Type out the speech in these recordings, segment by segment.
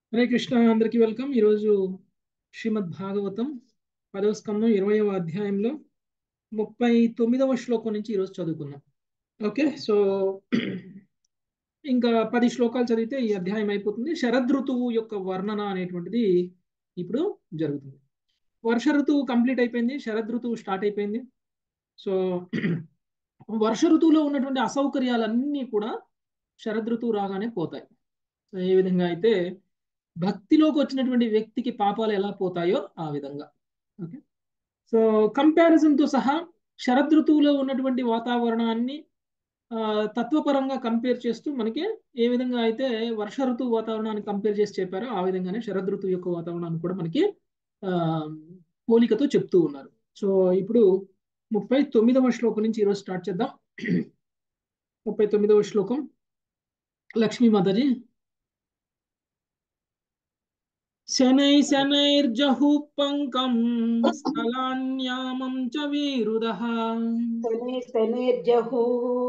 హరే కృష్ణ అందరికీ వెల్కమ్ ఈరోజు శ్రీమద్ భాగవతం పదవ స్కందం ఇరవయవ అధ్యాయంలో ముప్పై తొమ్మిదవ శ్లోకం నుంచి ఈరోజు చదువుకున్నాం ఓకే సో ఇంకా పది శ్లోకాలు చదివితే ఈ అధ్యాయం అయిపోతుంది శరదృతువు యొక్క వర్ణన అనేటువంటిది ఇప్పుడు జరుగుతుంది వర్ష ఋతువు కంప్లీట్ అయిపోయింది శరదృతువు స్టార్ట్ అయిపోయింది సో వర్ష ఋతువులో ఉన్నటువంటి అసౌకర్యాలన్నీ కూడా శరదృతువు రాగానే పోతాయి సో ఏ విధంగా అయితే భక్తిలోకి వచ్చినటువంటి వ్యక్తికి పాపాలు ఎలా పోతాయో ఆ విధంగా ఓకే సో కంపారిజన్తో సహా శరదృతువులో ఉన్నటువంటి వాతావరణాన్ని తత్వపరంగా కంపేర్ చేస్తూ మనకి ఏ విధంగా అయితే వర్ష ఋతువు వాతావరణాన్ని కంపేర్ చేసి చెప్పారో ఆ విధంగానే శరదృతువు యొక్క వాతావరణాన్ని కూడా మనకి పోలికతో చెప్తూ ఉన్నారు సో ఇప్పుడు ముప్పై తొమ్మిదవ శ్లోకం నుంచి ఈరోజు స్టార్ట్ చేద్దాం ముప్పై తొమ్మిదవ శ్లోకం లక్ష్మీ మాతాజీ శనై శనైర్జహు పంకం స్థలాన్యామం చ వీరుదః శనై శనైర్జహు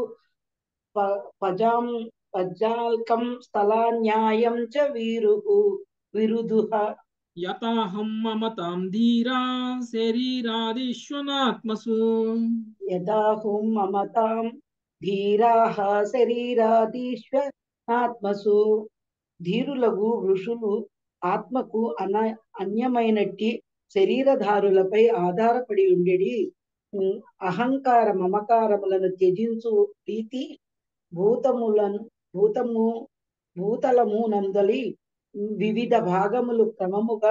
పజాం పజాల్కం స్థలాన్యాయం చ వీరుః విరుదుః యతాహం మమతాం ధీరా శరీరాదిశ్వనాత్మసు యదాహుం మమతాం ధీరాః శరీరాదీశ్వనాత్మసు ధీరులగు ఋషులు ఆత్మకు అన అన్యమైనట్టి శరీరధారులపై ఆధారపడి ఉండేది అహంకార మమకారములను త్యజించు రీతి భూతములను భూతము భూతలము నందలి వివిధ భాగములు క్రమముగా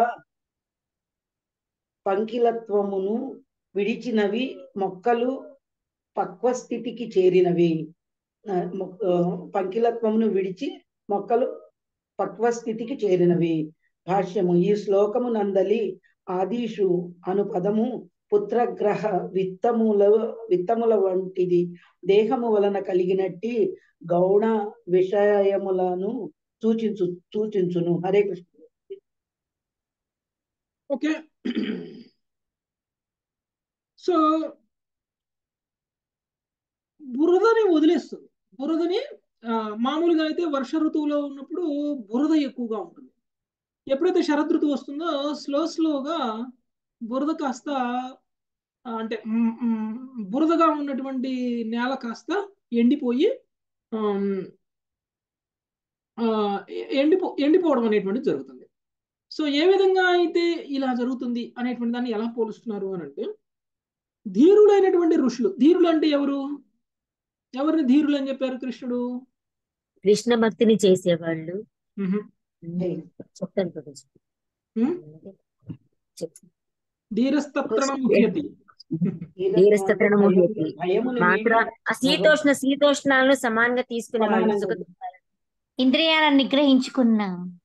పంకిలత్వమును విడిచినవి మొక్కలు పక్వస్థితికి చేరినవి పంకిలత్వమును విడిచి మొక్కలు పక్వస్థితికి చేరినవి భాష్యము ఈ శ్లోకము నందలి ఆదిషు అను పదము పుత్రగ్రహ విత్తముల విత్తముల వంటిది దేహము వలన కలిగినట్టి గౌణ విషయములను సూచించు సూచించును హరే కృష్ణ ఓకే సో బురదని వదిలేస్తుంది బురదని మామూలుగా అయితే వర్ష ఋతువులో ఉన్నప్పుడు బురద ఎక్కువగా ఉంటుంది ఎప్పుడైతే శరద్ ఋతువు వస్తుందో స్లో స్లోగా బురద కాస్త అంటే బురదగా ఉన్నటువంటి నేల కాస్త ఎండిపోయి ఎండిపో ఎండిపోవడం అనేటువంటిది జరుగుతుంది సో ఏ విధంగా అయితే ఇలా జరుగుతుంది అనేటువంటి దాన్ని ఎలా పోలుస్తున్నారు అని అంటే ధీరులైనటువంటి ఋషులు ధీరులు అంటే ఎవరు ఎవరిని ధీరులు అని చెప్పారు కృష్ణుడు కృష్ణ భక్తిని చేసేవాళ్ళు చెప్తాను ధీరస్తత్రణముహ్యతి ధీరస్తత్రణముహ్యతి మాత్ర ఆ శీతోష్ణ శీతోష్ణాలను సమానంగా తీసుకునే వాళ్ళు సుఖ ఇంద్రియాలను నిగ్రహించుకున్న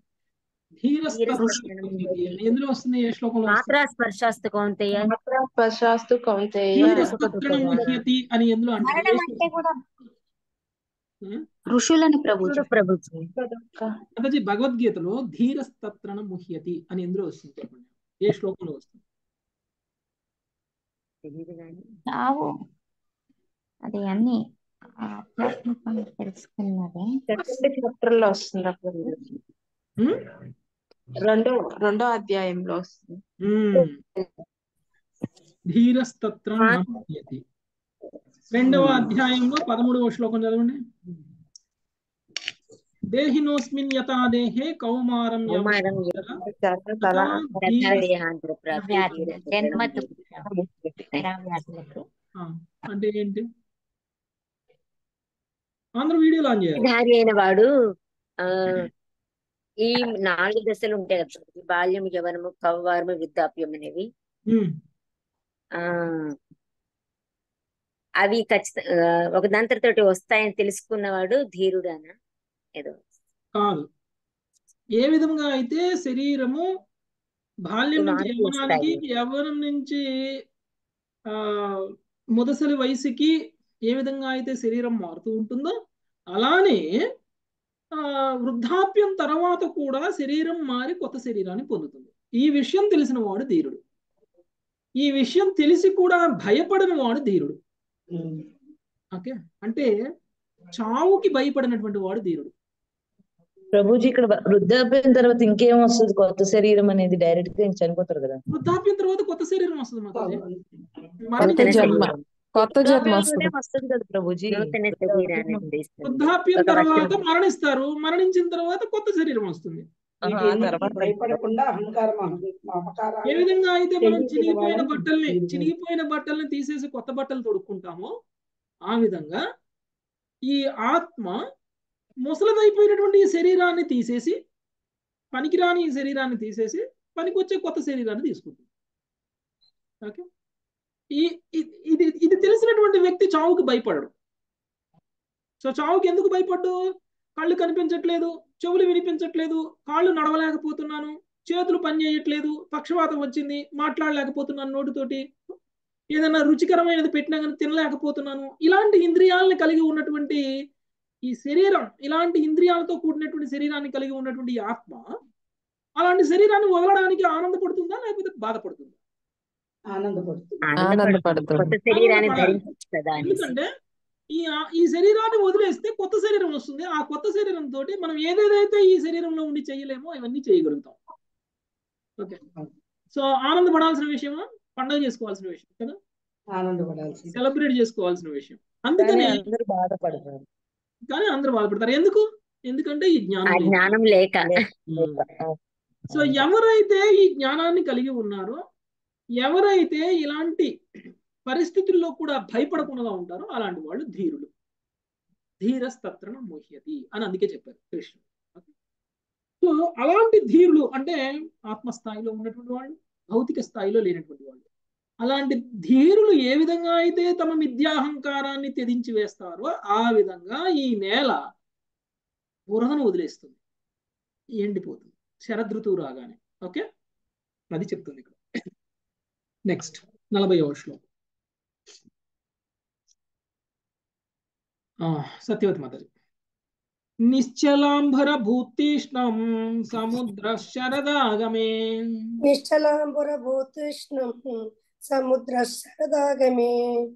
ఎందులో వస్తుంది ఏ శ్లోకంలో మాత్రా స్పర్శాస్తు కౌంతేయ స్పర్శాస్తు కౌంతేయ ధీరస్తత్రణముహ్యతి అని ఎందులో మరణం అంటే అంటే కూడా ఋషులను ప్రభు ప్రభు అదే భగవద్గీతలో ధీరస్తత్రణ ముహ్యతి అని ఎందులో వస్తుంది చెప్పండి ఏ శ్లోకంలో వస్తుంది చావు అది అన్ని ఆధ్యాత్మికంగా తెలుసుకున్నదే సెకండ్ చాప్టర్ లో వస్తుంది అప్పుడు హ్మ్? రెండో రెండో అధ్యాయంలో వస్తుంది హ్మ్. ధీరస్తత్రం ముహ్యతి రెండవ అధ్యాయంలో పదమూడవ శ్లోకం చదవండి దేహినోస్మిన్ యథా దేహే కౌమారం కౌమారం యవన జన్మతు వ్యాధులకు ఆ, అంటే ఏంటి ఆంధ్ర వీడియోలో ఆన్ చేయాలి ధారి అయిన వాడు ఆ ఈ నాలుగు దశలు ఉంటాయి కదా ఈ బాల్యం యవనము కవ్వారము వృద్ధాప్యం అనేవి హ్మ్. ఆ అవి ఖచ్చితంగా ఒక దాంతటితోటి వస్తాయని తెలుసుకున్నవాడు ధీరుడానా ఏదో కాదు ఏ విధంగా అయితే శరీరము బాల్యం నుంచి ఇవన్నీ యవ్వనానికి వస్తాయి. యవ్వనం నుంచి ఆ ముదసలి వయసుకి ఏ విధంగా అయితే శరీరం మారుతూ ఉంటుందో అలానే ఆ వృద్ధాప్యం తర్వాత కూడా శరీరం మారి కొత్త శరీరాన్ని పొందుతుంది ఈ విషయం తెలిసిన వాడు ధీరుడు ఈ విషయం తెలిసి కూడా భయపడిన వాడు ధీరుడు ఓకే అంటే చావుకి భయపడినటువంటి వాడు ధీరుడు ప్రభుజీ ఇక్కడ వృద్ధాప్యం తర్వాత ఇంకేం వస్తుంది కొత్త శరీరం అనేది డైరెక్ట్ గా ఇంక చనిపోతారు కదా వృద్ధాప్యం తర్వాత కొత్త శరీరం వస్తుంది మాతాజీ కొత్త మరణించిన జన్మ తర్వాత కొత్త జన్మ వృద్ధాప్యంలోనే వస్తుంది వస్తుంది కదా ప్రభుజీ నూతన శరీరాన్ని అందిస్తుంది వృద్ధాప్యం ఒక తర్వాత వాక్యం. మరణిస్తారు మరణించిన తర్వాత కొత్త శరీరం వస్తుంది ఆహా, ఆ వీటికి తర్వాత భయపడకుండా అహంకారం మమకారాలు ఏ విధంగా అయితే మనం తెలియని చినిగిపోయిన వాళ్ళని బట్టల్ని వీరు- చినిగిపోయిన బట్టల్ని తీసేసి కొత్త బట్టలు తొడుక్కుంటామో ఆ విధంగా ఈ ఆత్మ ముసలదైపోయినటువంటి ఈ శరీరాన్ని తీసేసి పనికిరాని ఈ శరీరాన్ని తీసేసి పనికొచ్చే కొత్త శరీరాన్ని తీసుకుంటుంది ఓకే ఈ ఇ- ఇది ఇది తెలిసినటువంటి వ్యక్తి చావుకు భయపడడు సో చావుకి ఎందుకు భయపడ్డు కళ్ళు కనిపించట్లేదు చెవులు వినిపించట్లేదు కాళ్ళు నడవలేకపోతున్నాను చేతులు పని చేయట్లేదు పక్షవాతం వచ్చింది మాట్లాడలేకపోతున్నాను నోటితోటి ఏదైనా రుచికరమైనది పెట్టినా కానీ తినలేకపోతున్నాను ఇలాంటి ఇంద్రియాలను కలిగి ఉన్నటువంటి ఈ శరీరం ఇలాంటి ఇంద్రియాలతో కూడినటువంటి శరీరాన్ని కలిగి ఉన్నటువంటి ఈ ఆత్మ అలాంటి శరీరాన్ని వదలడానికి ఆనందపడుతుందా లేకపోతే బాధపడుతుందా ఆనందపడుతుంది ఆనందపడుతుంది. కొత్త శరీరాన్ని ఆనందపడాలి. ధరించచ్చు కదా అనేసి ఎందుకంటే ఈ ఆ- ఈ శరీరాన్ని వదిలేస్తే కొత్త శరీరం వస్తుంది ఆ కొత్త శరీరం తోటి మనం ఏదేదైతే ఈ శరీరంలో ఉండి చేయలేమో అవన్నీ చేయగలుగుతాం ఓకే సో ఆనందపడాల్సిన విషయమా పండుగ చేసుకోవాల్సిన విషయం కదా ఆనందపడాల్సింది సెలబ్రేట్ చేసుకోవాల్సిన విషయం కానీ అందుకని అందరూ బాధపడతారు కానీ అందరూ బాధపడతారు ఎందుకు ఎందుకంటే ఈ ఆ జ్ఞానం లేదు. జ్ఞానం లేక సో ఎవరైతే ఈ జ్ఞానాన్ని కలిగి ఉన్నారో ఎవరైతే ఇలాంటి పరిస్థితుల్లో కూడా భయపడకుండా ఉంటారో అలాంటి వాళ్ళు ధీరులు ధీరస్తత్రణ ముహ్యతి అని అందుకే చెప్పారు కృష్ణుడు సో అలాంటి ధీరులు అంటే ఆత్మస్థాయిలో ఉన్నటువంటి వాళ్ళు భౌతిక స్థాయిలో లేనటువంటి వాళ్ళు అలాంటి ధీరులు ఏ విధంగా అయితే తమ మిథ్యాహంకారాన్ని త్యజించి వేస్తారో ఆ విధంగా ఈ నేల బురదను వదిలేస్తుంది ఎండిపోతుంది శరదృతువు రాగానే ఓకే అది చెప్తుంది ఇక్కడ నెక్స్ట్ నలభై శ్లోకం ఆ, సత్యవతి మాతాజీ నిశ్చలాంబర భూతీష్ణం సముద్ర శరదాగమే నిశ్చలాంబురభూతృష్ణం సముద్ర శరదాగమే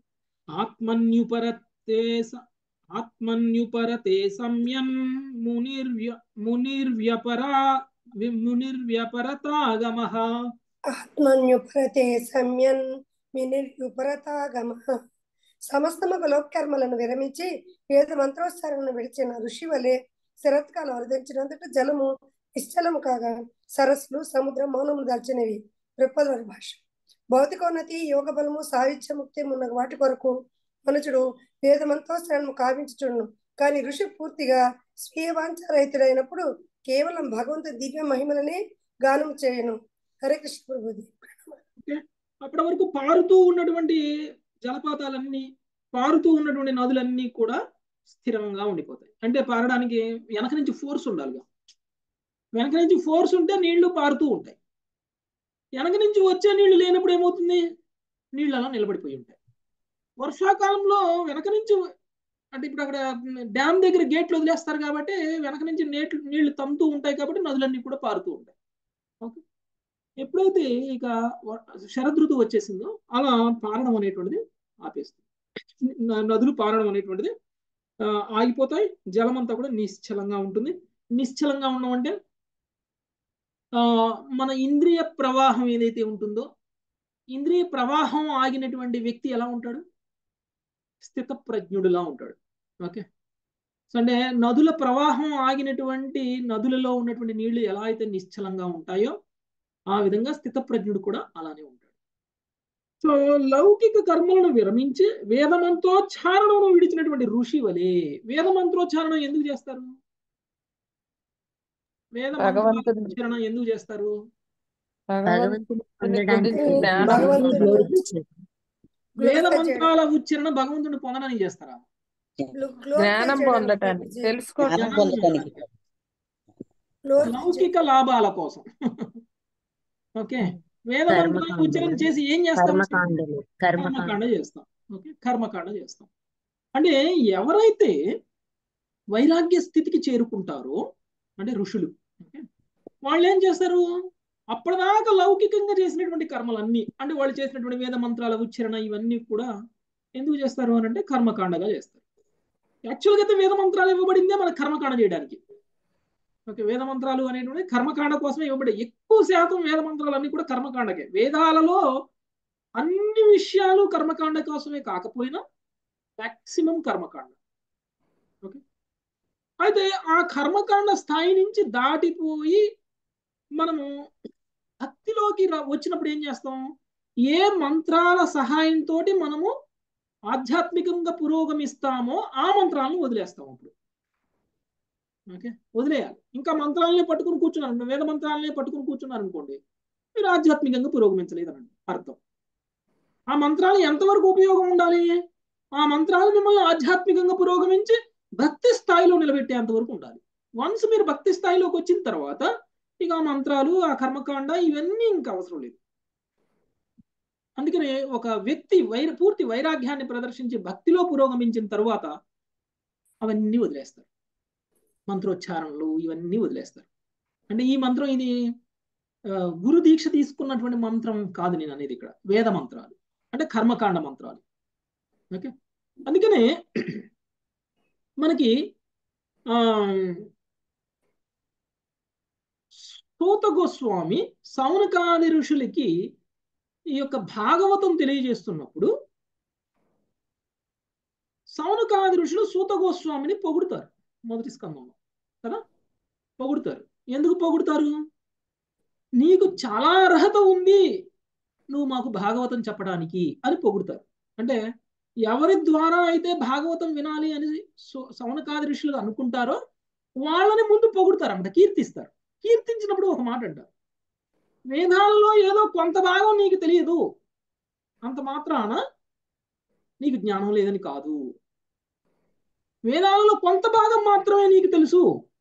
ఆత్మన్యుపరతే స- ఆత్మన్యుపరతే సంయం మునిర్వ్య మునిర్వ్యపరా వి- మునిర్వ్యపరతాగమః ఆత్మన్యుపరతే సమ్యన్ మినిర్యుపరతాగమ సమస్తముగా లోకర్మలను విరమించి వేద మంత్రోచ్చారణను విడిచిన ఋషి వలె శరత్కాలం వరదించినంతట జలము నిశ్చలము కాగా సరస్సులు సముద్రం మౌనము దాల్చినవి దృక్పథ భాష భౌతికోన్నతి యోగ బలము సాహిత్య ముక్తి ఉన్న వాటి కొరకు మనుషుడు వేద మంత్రోచ్చారణము కావించుచుండు కానీ ఋషి పూర్తిగా స్వీయ వాంఛారహితుడైనప్పుడు కేవలం భగవంతు దివ్య మహిమలనే గానం చేయను హరే కృష్ణ ప్రభుది అప్పటి వరకు పారుతూ ఉన్నటువంటి జలపాతాలన్నీ పారుతూ ఉన్నటువంటి నదులన్నీ కూడా స్థిరంగా ఉండిపోతాయి అంటే పారడానికి వెనక నుంచి ఫోర్స్ ఉండాలిగా వెనక నుంచి ఫోర్స్ ఉంటే నీళ్లు పారుతూ ఉంటాయి వెనక నుంచి వచ్చే నీళ్లు లేనప్పుడు ఏమవుతుంది నీళ్ళు అలా నిలబడిపోయి ఉంటాయి వర్షాకాలంలో వెనక నుంచి అంటే ఇప్పుడు అక్కడ డ్యామ్ దగ్గర గేట్లు వదిలేస్తారు కాబట్టి వెనక నుంచి నేట్లు నీళ్లు తమ్ముతూ ఉంటాయి కాబట్టి నదులన్నీ కూడా పారుతూ ఉంటాయి ఓకే ఎప్పుడైతే ఇక వ- శరదృతువు వచ్చేసిందో అలా పారడం అనేటువంటిది ఆపేస్తుంది న- నదులు పారడం అనేటువంటిది ఆ, ఆగిపోతాయి జలం అంతా కూడా నిశ్చలంగా ఉంటుంది నిశ్చలంగా ఉండడం అంటే ఆ, మన ఇంద్రియ ప్రవాహం ఏదైతే ఉంటుందో ఇంద్రియ ప్రవాహం ఆగినటువంటి వ్యక్తి ఎలా ఉంటాడు స్థిత ప్రజ్ఞుడులా ఉంటాడు ఓకే సో అంటే నదుల ప్రవాహం ఆగినటువంటి నదులలో ఉన్నటువంటి నీళ్లు ఎలా అయితే నిశ్చలంగా ఉంటాయో ఆ విధంగా స్థితప్రజ్ఞుడు కూడా అలానే ఉంటాడు సో లౌకిక కర్మలను విరమించి వేదమంత్రోచ్చారణను విడిచినటువంటి ఋషి వలె వేదమంత్రోచ్చారణం ఎందుకు చేస్తారు వేద భగవంతుని- మంత్రోచ్చారణ ఎందుకు చేస్తారు భగవంతుని పొందడానికి గురించి జ్ఞానం భగవంతుని గ్లోరీ వేద మంత్రాల ఉచ్చారణ భగవంతుని పొందడానికి చేస్తారా జ్ఞానం పొందటానికి తెలుసుకోవటం జ్ఞానం పొందడానికి. లౌకిక లాభాల కోసం ఓకే వేద మంత్రాల కర్మకాండ. ఉచ్చారణ చేసి ఏం చేస్తాం కర్మకాండలు కర్మకాండ కర్మకాండ చేస్తాం ఓకే కర్మకాండ చేస్తాం అంటే ఎవరైతే వైరాగ్య స్థితికి చేరుకుంటారో అంటే ఋషులు ఓకే వాళ్ళు ఏం చేస్తారు అప్పటిదాకా లౌకికంగా చేసినటువంటి కర్మలన్నీ అంటే వాళ్ళు చేసినటువంటి వేద మంత్రాల ఉచ్చారణ ఇవన్నీ కూడా ఎందుకు చేస్తారు అని అంటే కర్మకాండగా చేస్తారు యాక్చువల్గా అయితే వేద మంత్రాలు ఇవ్వబడిందే మన కర్మకాండ చేయడానికి ఓకే వేద మంత్రాలు అనేటువంటి కర్మకాండ కోసమే ఇవ్వబడి ఎక్కువ శాతం వేద మంత్రాలు అన్ని కూడా కర్మకాండకే వేదాలలో అన్ని విషయాలు కర్మకాండ కోసమే కాకపోయినా మాక్సిమం కర్మకాండ ఓకే అయితే ఆ కర్మకాండ స్థాయి నుంచి దాటిపోయి మనము భక్తిలోకి రా- వచ్చినప్పుడు ఏం చేస్తాం ఏ మంత్రాల సహాయంతో మనము ఆధ్యాత్మికంగా పురోగమిస్తామో ఆ మంత్రాలను వదిలేస్తాం అప్పుడు ఓకే వదిలేయాలి ఇంకా మంత్రాలనే పట్టుకుని కూర్చున్నారు వేద మంత్రాలనే పట్టుకుని కూర్చున్నారు అనుకోండి మీరు ఆధ్యాత్మికంగా పురోగమించలేదు అని అర్థం ఆ మంత్రాలు ఎంతవరకు ఉపయోగం ఉండాలి ఆ మంత్రాలు మిమ్మల్ని ఆధ్యాత్మికంగా పురోగమించి భక్తి స్థాయిలో నిలబెట్టేంత వరకు ఉండాలి వన్స్ మీరు భక్తి స్థాయిలోకి వచ్చిన తర్వాత ఇక ఆ మంత్రాలు ఆ కర్మకాండ ఇవన్నీ ఇంకా అవసరం లేదు అందుకనే ఒక వ్యక్తి వైర పూర్తి వైరాగ్యాన్ని ప్రదర్శించి భక్తిలో పురోగమించిన తర్వాత అవన్నీ వదిలేస్తారు మంత్రోచ్చారణలు ఇవన్నీ వదిలేస్తారు అంటే ఈ మంత్రం ఇది ఆ, గురు దీక్ష తీసుకున్నటువంటి మంత్రం కాదు నేను అనేది ఇక్కడ వేద మంత్రాలు అంటే కర్మకాండ మంత్రాలు ఓకే అందుకనే మనకి ఆ సూత గోస్వామి సౌనకాది ఋషులకి ఈ యొక్క భాగవతం తెలియజేస్తున్నప్పుడు సౌనకాది ఋషులు సూత గోస్వామిని పొగుడుతారు మొదటి స్కందంలో కదా పొగుడుతారు ఎందుకు పొగుడుతారు నీకు చాలా అర్హత ఉంది నువ్వు మాకు భాగవతం చెప్పడానికి అని పొగుడుతారు అంటే ఎవరి ద్వారా అయితే భాగవతం వినాలి అని సు- సౌనకాది ఋషులు అనుకుంటారో వాళ్ళని ముందు పొగుడుతారు అన్నమాట కీర్తిస్తారు కీర్తించినప్పుడు ఒక మాట అంటారు వేదాలలో ఏదో కొంత భాగం నీకు తెలియదు అంత మాత్రాన నీకు జ్ఞానం లేదని కాదు వేదాలలో కొంత భాగం మాత్రమే నీకు తెలుసు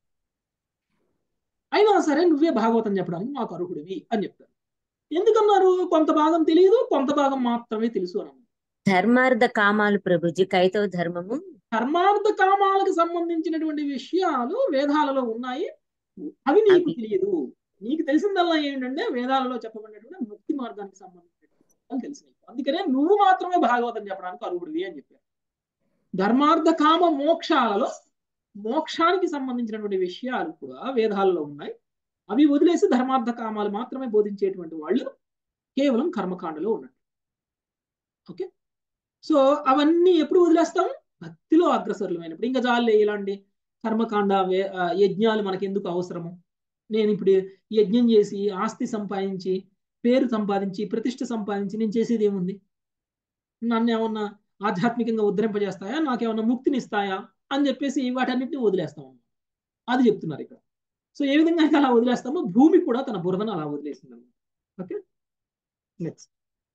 అయినా సరే నువ్వే భాగవతం చెప్పడానికి మాకు అర్హుడివి అని చెప్తారు ఎందుకన్నారు కొంత భాగం తెలియదు కొంత భాగం మాత్రమే తెలుసు అని అన్నారు. ధర్మార్థ కామాలు ప్రభుజీ కైతవ ధర్మము ధర్మార్థ కామాలకు సంబంధించినటువంటి విషయాలు వేదాలలో ఉన్నాయి అవి నీకు అవి. తెలియదు నీకు తెలిసిందల్లా ఏంటంటే వేదాలలో చెప్పబడినటువంటి ముక్తి మార్గానికి సంబంధించినటువంటి తెలిసినవి అందుకనే నువ్వు మాత్రమే భాగవతం చెప్పడానికి అర్హుడివి అని చెప్పారు ధర్మార్థ కామ మోక్షాలలో మోక్షానికి సంబంధించినటువంటి విషయాలు కూడా వేదాలలో ఉన్నాయి అవి వదిలేసి ధర్మార్థ కామాలు మాత్రమే బోధించేటువంటి వాళ్ళు కేవలం కర్మకాండలో ఉన్నట్టు ఓకే సో అవన్నీ ఎప్పుడు వదిలేస్తాం భక్తిలో అగ్రసరులమైనప్పుడు ఇంకా జాలే ఇలాంటి కర్మకాండ వే- ఆ, యజ్ఞాలు మనకి ఎందుకు అవసరము నేను ఇప్పుడు యజ్ఞం చేసి ఆస్తి సంపాదించి పేరు సంపాదించి ప్రతిష్ట సంపాదించి నేను చేసేది ఏముంది నన్ను ఏమన్నా ఆధ్యాత్మికంగా ఉద్ధరింపజేస్తాయా నాకేమన్నా ముక్తినిస్తాయా అని చెప్పేసి వాటన్నిటిని వదిలేస్తాం అది చెప్తున్నారు ఇక్కడ సో ఏ విధంగా అయితే అలా వదిలేస్తామో భూమి కూడా తన బురదను అలా వదిలేసింది అనమాట ఓకే నెక్స్ట్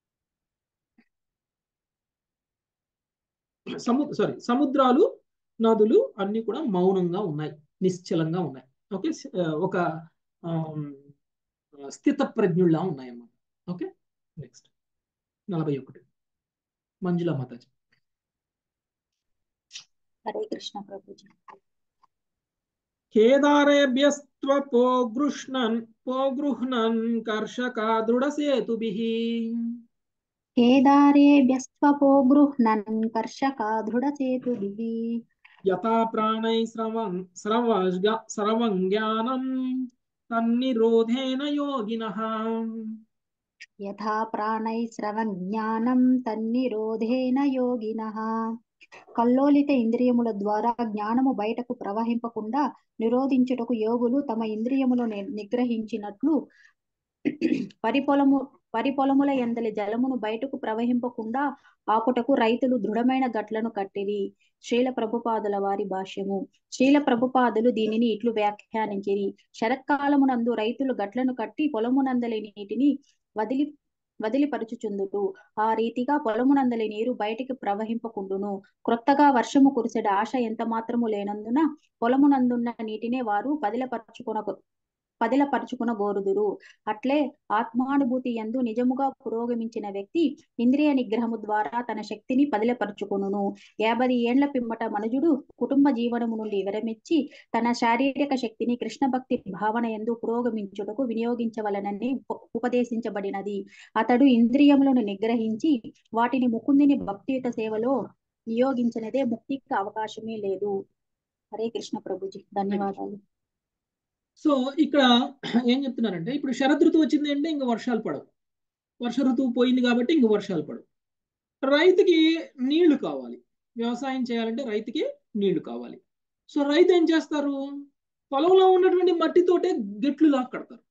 సము సారీ సముద్రాలు నదులు అన్ని కూడా మౌనంగా ఉన్నాయి నిశ్చలంగా ఉన్నాయి ఓకే ఒక ఆమ్, స్థిత ప్రజ్ఞుల్లా ఉన్నాయి అన్నమాట ఓకే నెక్స్ట్ నలభై ఒకటి మంజుల మాతాజీ హరే కృష్ణ ప్రభుజీ కేదారేభ్యస్త్వపోగృష్ణన్ పోగృహ్ణన్ కర్షకా దృఢసేతుభిః కేదారేభ్యస్త్వపో గృహ్ణన్ కర్షకా దృఢసేతుభిः యథా ప్రాణై స్రవం స్రవజ్ఞ స్రవం జ్ఞానం తన్నిరోధేన యోగినః యథా ప్రాణై జ్ఞానం తన్నిరోధేన యోగినః కల్లోలిత ఇంద్రియముల ద్వారా జ్ఞానము బయటకు ప్రవహింపకుండా నిరోధించుటకు యోగులు తమ ఇంద్రియములు నిగ్రహించినట్లు పరిపొలము పరిపొలముల ఎందలి జలమును బయటకు ప్రవహింపకుండా ఆపుటకు రైతులు దృఢమైన గట్లను కట్టిరి శ్రీల ప్రభుపాదుల వారి భాష్యము శ్రీల ప్రభుపాదులు దీనిని ఇట్లు వ్యాఖ్యానించిరి శరత్కాలమునందు రైతులు గట్లను కట్టి పొలమునందలి నీటిని వదిలి వదిలిపరుచుచుందుటు ఆ రీతిగా పొలమునందలి నీరు బయటికి ప్రవహింపకుండును క్రొత్తగా వర్షము కురిసెడ ఆశ ఎంత మాత్రము లేనందున పొలమునందున్న నీటినే వారు పదిలపరచుకొన పదిలపరుచుకున గోరుదురు అట్లే ఆత్మానుభూతి ఎందు నిజముగా పురోగమించిన వ్యక్తి ఇంద్రియ నిగ్రహము ద్వారా తన శక్తిని పదిలపరుచుకొనును యాభై ఏండ్ల పిమ్మట మనుజుడు కుటుంబ జీవనము నుండి విరమించి తన శారీరక శక్తిని కృష్ణ భక్తి భావన ఎందు పురోగమించుటకు వినియోగించవలనని ఉప- ఉపదేశించబడినది అతడు ఇంద్రియములను నిగ్రహించి వాటిని ముకుందిని భక్తియుత సేవలో నియోగించినదే ముక్తికి అవకాశమే లేదు హరే కృష్ణ ప్రభుజీ ధన్యవాదాలు సో ఇక్కడ ఏం చెప్తున్నారంటే ఇప్పుడు శరద్ ఋతువు వచ్చింది అంటే ఇంక వర్షాలు పడవు వర్ష ఋతువు పోయింది కాబట్టి ఇంక వర్షాలు పడవు రైతుకి నీళ్లు కావాలి వ్యవసాయం చేయాలంటే రైతుకి నీళ్లు కావాలి సో రైతు ఏం చేస్తారు పొలంలో ఉన్నటువంటి మట్టితోటే గెట్లు లాగా కడతారు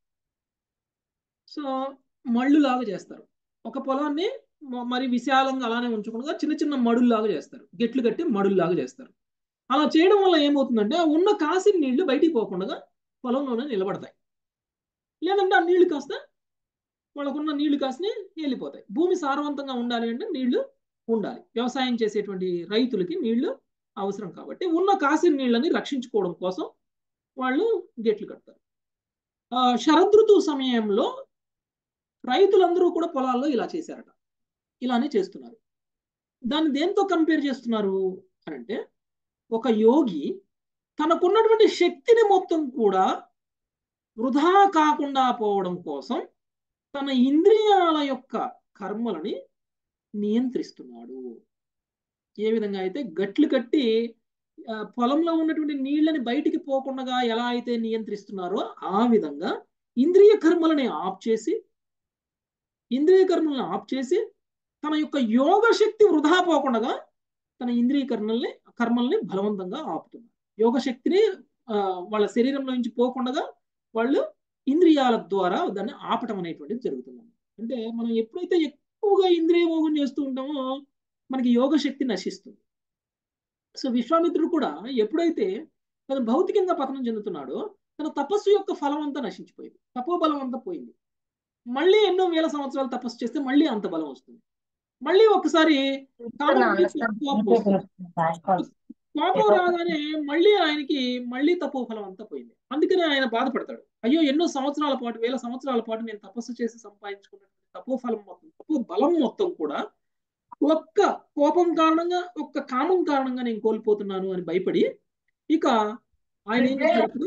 సో మళ్ళు లాగా చేస్తారు ఒక పొలాన్ని మ- మరి విశాలంగా అలానే ఉంచకుండా చిన్న చిన్న మడుల్లాగా చేస్తారు గెట్లు కట్టి మడుల్లాగా చేస్తారు అలా చేయడం వల్ల ఏమవుతుందంటే ఆ ఉన్న కాసిన నీళ్లు బయటికి పోకుండా పొలంలోనే నిలబడతాయి లేదంటే ఆ నీళ్లు కాస్త వాళ్ళకున్న నీళ్లు కాస్త వెళ్ళిపోతాయి భూమి సారవంతంగా ఉండాలి అంటే నీళ్లు ఉండాలి వ్యవసాయం చేసేటువంటి రైతులకి నీళ్లు అవసరం కాబట్టి ఉన్న కాసిన నీళ్ళని రక్షించుకోవడం కోసం వాళ్ళు గేట్లు కడతారు ఆ, శరదృతువు సమయంలో రైతులందరూ కూడా పొలాల్లో ఇలా చేశారట ఇలానే చేస్తున్నారు దాన్ని దేంతో కంపేర్ చేస్తున్నారు అని అంటే ఒక యోగి తనకున్నటువంటి శక్తిని మొత్తం కూడా వృధా కాకుండా పోవడం కోసం తన ఇంద్రియాల యొక్క కర్మలని నియంత్రిస్తున్నాడు ఏ విధంగా అయితే గట్లు కట్టి ఆ, పొలంలో ఉన్నటువంటి నీళ్ళని బయటికి పోకుండా ఎలా అయితే నియంత్రిస్తున్నారో ఆ విధంగా ఇంద్రియ కర్మలని ఆఫ్ చేసి ఇంద్రియ కర్మలను ఆఫ్ చేసి తన యొక్క యోగ శక్తి వృధా పోకుండా తన ఇంద్రియ కర్మల్ని కర్మల్ని బలవంతంగా ఆపుతున్నారు యోగ శక్తిని ఆ, వాళ్ళ శరీరంలో నుంచి పోకుండా వాళ్ళు ఇంద్రియాల ద్వారా దాన్ని ఆపటం అనేటువంటిది జరుగుతుంది అంటే మనం ఎప్పుడైతే ఎక్కువగా ఇంద్రియ భోగం చేస్తూ ఉంటామో మనకి యోగ శక్తి నశిస్తుంది సో విశ్వామిత్రుడు కూడా ఎప్పుడైతే తను భౌతికంగా పతనం చెందుతున్నాడో తన తపస్సు యొక్క ఫలం అంతా నశించిపోయింది తపోబలం అంతా పోయింది మళ్ళీ ఎన్నో వేల సంవత్సరాలు తపస్సు చేస్తే మళ్ళీ అంత బలం వస్తుంది మళ్ళీ ఒకసారి కామం వచ్చి కోపం వస్తుంది. కోపం రాగానే మళ్ళీ ఆయనకి మళ్ళీ తపో ఫలం అంతా పోయింది అందుకనే ఆయన బాధపడతాడు అయ్యో ఎన్నో సంవత్సరాల పాటు వేల సంవత్సరాల పాటు నేను తపస్సు చేసి సంపాదించుకున్నటువంటి తపో ఫలం మొత్తం తపో బలం మొత్తం కూడా ఒక్క కోపం కారణంగా ఒక్క కామం కారణంగా నేను కోల్పోతున్నాను అని భయపడి ఇక ఆయన ఏం చేశారు ఇప్పుడు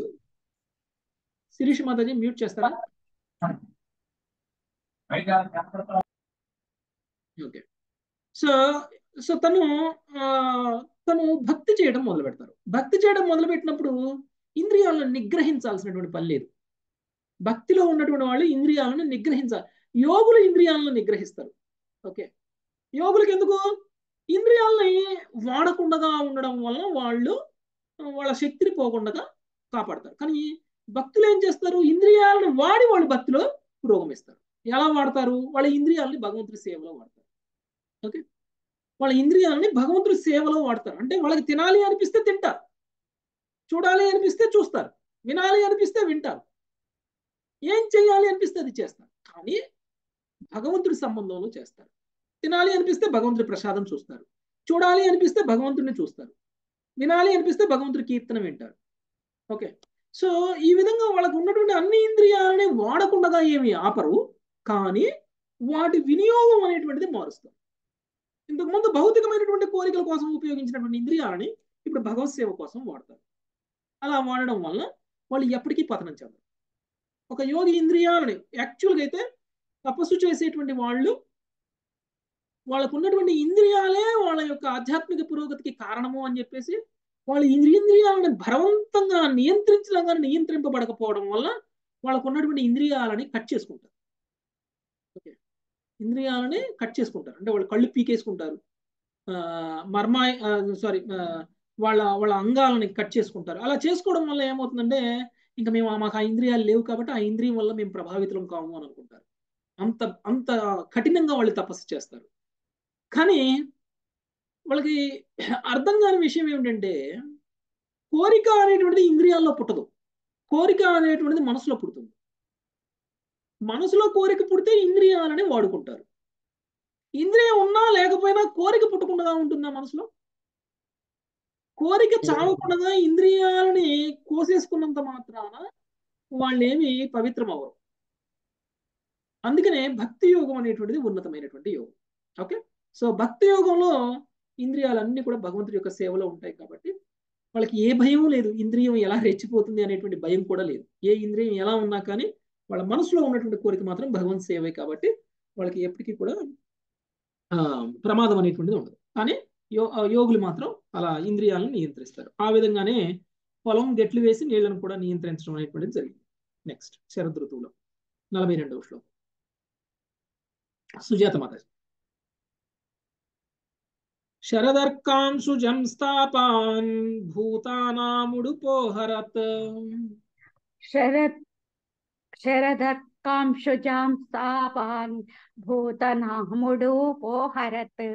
శిరీష్ మాతాజీ మ్యూట్ చేస్తారా ఓకే సో సో తను ఆ, తను భక్తి చేయడం మొదలు పెడతారు భక్తి చేయడం మొదలు పెట్టినప్పుడు ఇంద్రియాలను నిగ్రహించాల్సినటువంటి పని లేదు భక్తిలో ఉన్నటువంటి వాళ్ళు ఇంద్రియాలను నిగ్రహించాలి యోగులు ఇంద్రియాలను నిగ్రహిస్తారు ఓకే యోగులకు ఎందుకు ఇంద్రియాలని వాడకుండా ఉండడం వల్ల వాళ్ళు వాళ్ళ శక్తిని పోకుండా కాపాడతారు కానీ భక్తులు ఏం చేస్తారు ఇంద్రియాలను వాడి వాళ్ళు భక్తిలో పురోగమిస్తారు ఎలా వాడతారు వాళ్ళ ఇంద్రియాలని భగవంతుడి సేవలో వాడతారు ఓకే వాళ్ళ ఇంద్రియాలని భగవంతుడి సేవలో వాడతారు అంటే వాళ్ళకి తినాలి అనిపిస్తే తింటారు చూడాలి అనిపిస్తే చూస్తారు వినాలి అనిపిస్తే వింటారు ఏం చేయాలి అనిపిస్తే అది చేస్తారు కానీ భగవంతుడి సంబంధంలో చేస్తారు తినాలి అనిపిస్తే భగవంతుడి ప్రసాదం చూస్తారు చూడాలి అనిపిస్తే భగవంతుడిని చూస్తారు వినాలి అనిపిస్తే భగవంతుడి కీర్తన వింటారు ఓకే సో ఈ విధంగా వాళ్ళకు ఉన్నటువంటి అన్ని ఇంద్రియాలని వాడకుండా ఏమి ఆపరు కానీ వాటి వినియోగం అనేటువంటిది మారుస్తారు ఇంతకుముందు భౌతికమైనటువంటి కోరికల కోసం ఉపయోగించినటువంటి ఇంద్రియాలని ఇప్పుడు భగవత్ సేవ కోసం వాడతారు అలా వాడడం వల్ల వాళ్ళు ఎప్పటికీ పతనం చెందరు ఒక యోగి ఇంద్రియాలని యాక్చువల్గా అయితే తపస్సు చేసేటువంటి వాళ్ళు వాళ్ళకు ఉన్నటువంటి ఇంద్రియాలే వాళ్ళ యొక్క ఆధ్యాత్మిక పురోగతికి కారణము అని చెప్పేసి వాళ్ళ ఇంద్రియాలను బలవంతంగా నియంత్రించడం కానీ నియంత్రింపబడకపోవడం వల్ల వాళ్ళకు ఉన్నటువంటి ఇంద్రియాలని కట్ చేసుకుంటారు ఓకే ఇంద్రియాలని కట్ చేసుకుంటారు అంటే వాళ్ళు కళ్ళు పీకేసుకుంటారు ఆ, మర్మా సారీ వాళ్ళ వాళ్ళ అంగాలని కట్ చేసుకుంటారు అలా చేసుకోవడం వల్ల ఏమవుతుందంటే ఇంకా మేము ఆ- మాకు ఆ ఇంద్రియాలు లేవు కాబట్టి ఆ ఇంద్రియం వల్ల మేము ప్రభావితం కాము అని అనుకుంటారు అంత అంత కఠినంగా వాళ్ళు తపస్సు చేస్తారు కానీ వాళ్ళకి అర్థం కాని విషయం ఏమిటంటే కోరిక అనేటువంటిది ఇంద్రియాల్లో పుట్టదు కోరిక అనేటువంటిది మనసులో పుడుతుంది మనసులో కోరిక పుడితే ఇంద్రియాలని వాడుకుంటారు ఇంద్రియం ఉన్నా లేకపోయినా కోరిక పుట్టకుండా ఉంటుందా మనసులో కోరిక చావకుండా ఇంద్రియాలని కోసేసుకున్నంత మాత్రాన వాళ్ళేమి పవిత్రం అవ్వరు అందుకనే భక్తి యోగం అనేటువంటిది ఉన్నతమైనటువంటి యోగం ఓకే సో భక్తి యోగంలో ఇంద్రియాలన్నీ కూడా భగవంతుడి యొక్క సేవలో ఉంటాయి కాబట్టి వాళ్ళకి ఏ భయం లేదు ఇంద్రియం ఎలా రెచ్చిపోతుంది అనేటువంటి భయం కూడా లేదు ఏ ఇంద్రియం ఎలా ఉన్నా కానీ వాళ్ళ మనసులో ఉన్నటువంటి కోరిక మాత్రం భగవంత్ సేవే కాబట్టి వాళ్ళకి ఎప్పటికీ కూడా ఆ, ప్రమాదం అనేటువంటిది ఉండదు కానీ యో యోగులు మాత్రం అలా ఇంద్రియాలను నియంత్రిస్తారు ఆ విధంగానే పొలం గెట్లు వేసి నీళ్లను కూడా నియంత్రించడం అనేటువంటిది జరిగింది నెక్స్ట్ శరద్ ఋతువులో నలభై రెండవ శ్లోకం సుజాత మాతాజీ శరదర్కాంశు జంస్తాపాన్ భూతానాముడుపోహరత్ శరత్ శరదకాంశుజాం స్థాపాన్ భూతనాముడు పోహరత్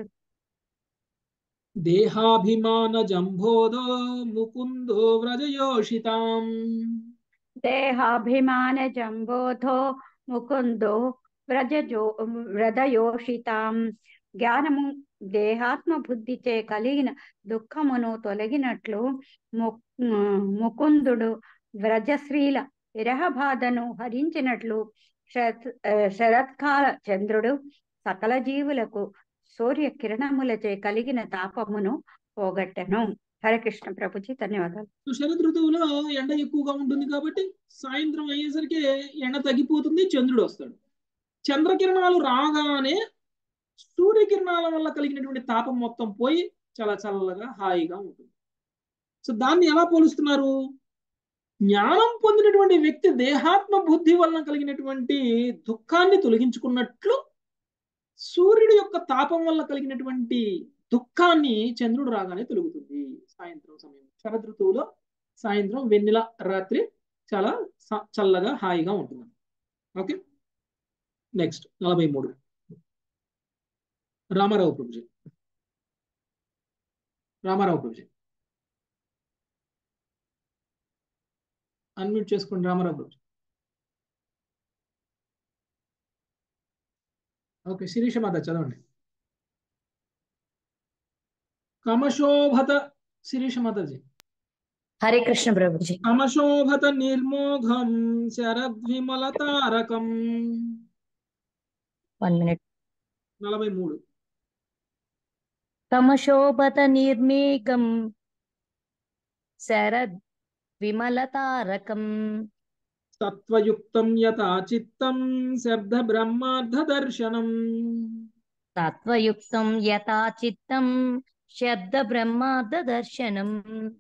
దేహాభిమాన జంభోదో ముకుందో వ్రజయోషితాం దేహాభిమాన జంబోధో ముకుందో వ్రజజో వ్రదయోషితాం జ్ఞానము దేహాత్మ బుద్ధిచే కలిగిన దుఃఖమును తొలగినట్లు ము ముకుందుడు వ్రజశ్రీల విరహ బాధను హరించినట్లు శరత్ ఆ, శరత్కాల చంద్రుడు సకల జీవులకు సూర్య కిరణములచే కలిగిన తాపమును పోగొట్టెను హరే కృష్ణ ప్రభుజీ ధన్యవాదాలు సో శరద్ ఋతువులో ఎండ ఎక్కువగా ఉంటుంది కాబట్టి సాయంత్రం అయ్యేసరికి ఎండ తగ్గిపోతుంది చంద్రుడు వస్తాడు చంద్రకిరణాలు రాగానే సూర్యకిరణాల వల్ల కలిగినటువంటి తాపం మొత్తం పోయి చాలా చల్లగా హాయిగా ఉంటుంది సో దాన్ని ఎలా పోలుస్తున్నారు జ్ఞానం పొందినటువంటి వ్యక్తి దేహాత్మ బుద్ధి వలన కలిగినటువంటి దుఃఖాన్ని తొలగించుకున్నట్లు సూర్యుడి యొక్క తాపం వల్ల కలిగినటువంటి దుఃఖాన్ని చంద్రుడు రాగానే తొలుగుతుంది సాయంత్రం సమయం శరద్ ఋతువులో సాయంత్రం వెన్నెల రాత్రి చాలా స- చల్లగా హాయిగా ఉంటుంది ఓకే నెక్స్ట్ నలభై మూడు రామారావు ప్రభుజీ రామారావు ప్రభుజీ అన్మ్యూట్ చేసుకోండి రామారావు ప్రభుజీ ఓకే శిరీష మాత చదవండి కమశోభత శిరీష మాతాజీ హరే కృష్ణ ప్రభుజీ కమశోభత నిర్మోఘం శరద్విమల తారకం వన్ మినిట్ నలభై మూడు తమశోభత నిర్మేఘం శరద్ విమలతారకం సత్వయుక్తం యథా చిత్తం శబ్ద బ్రహ్మార్థ దర్శనం తత్వయుక్తం యథా చిత్తం శబ్ద బ్రహ్మార్థ దర్శనం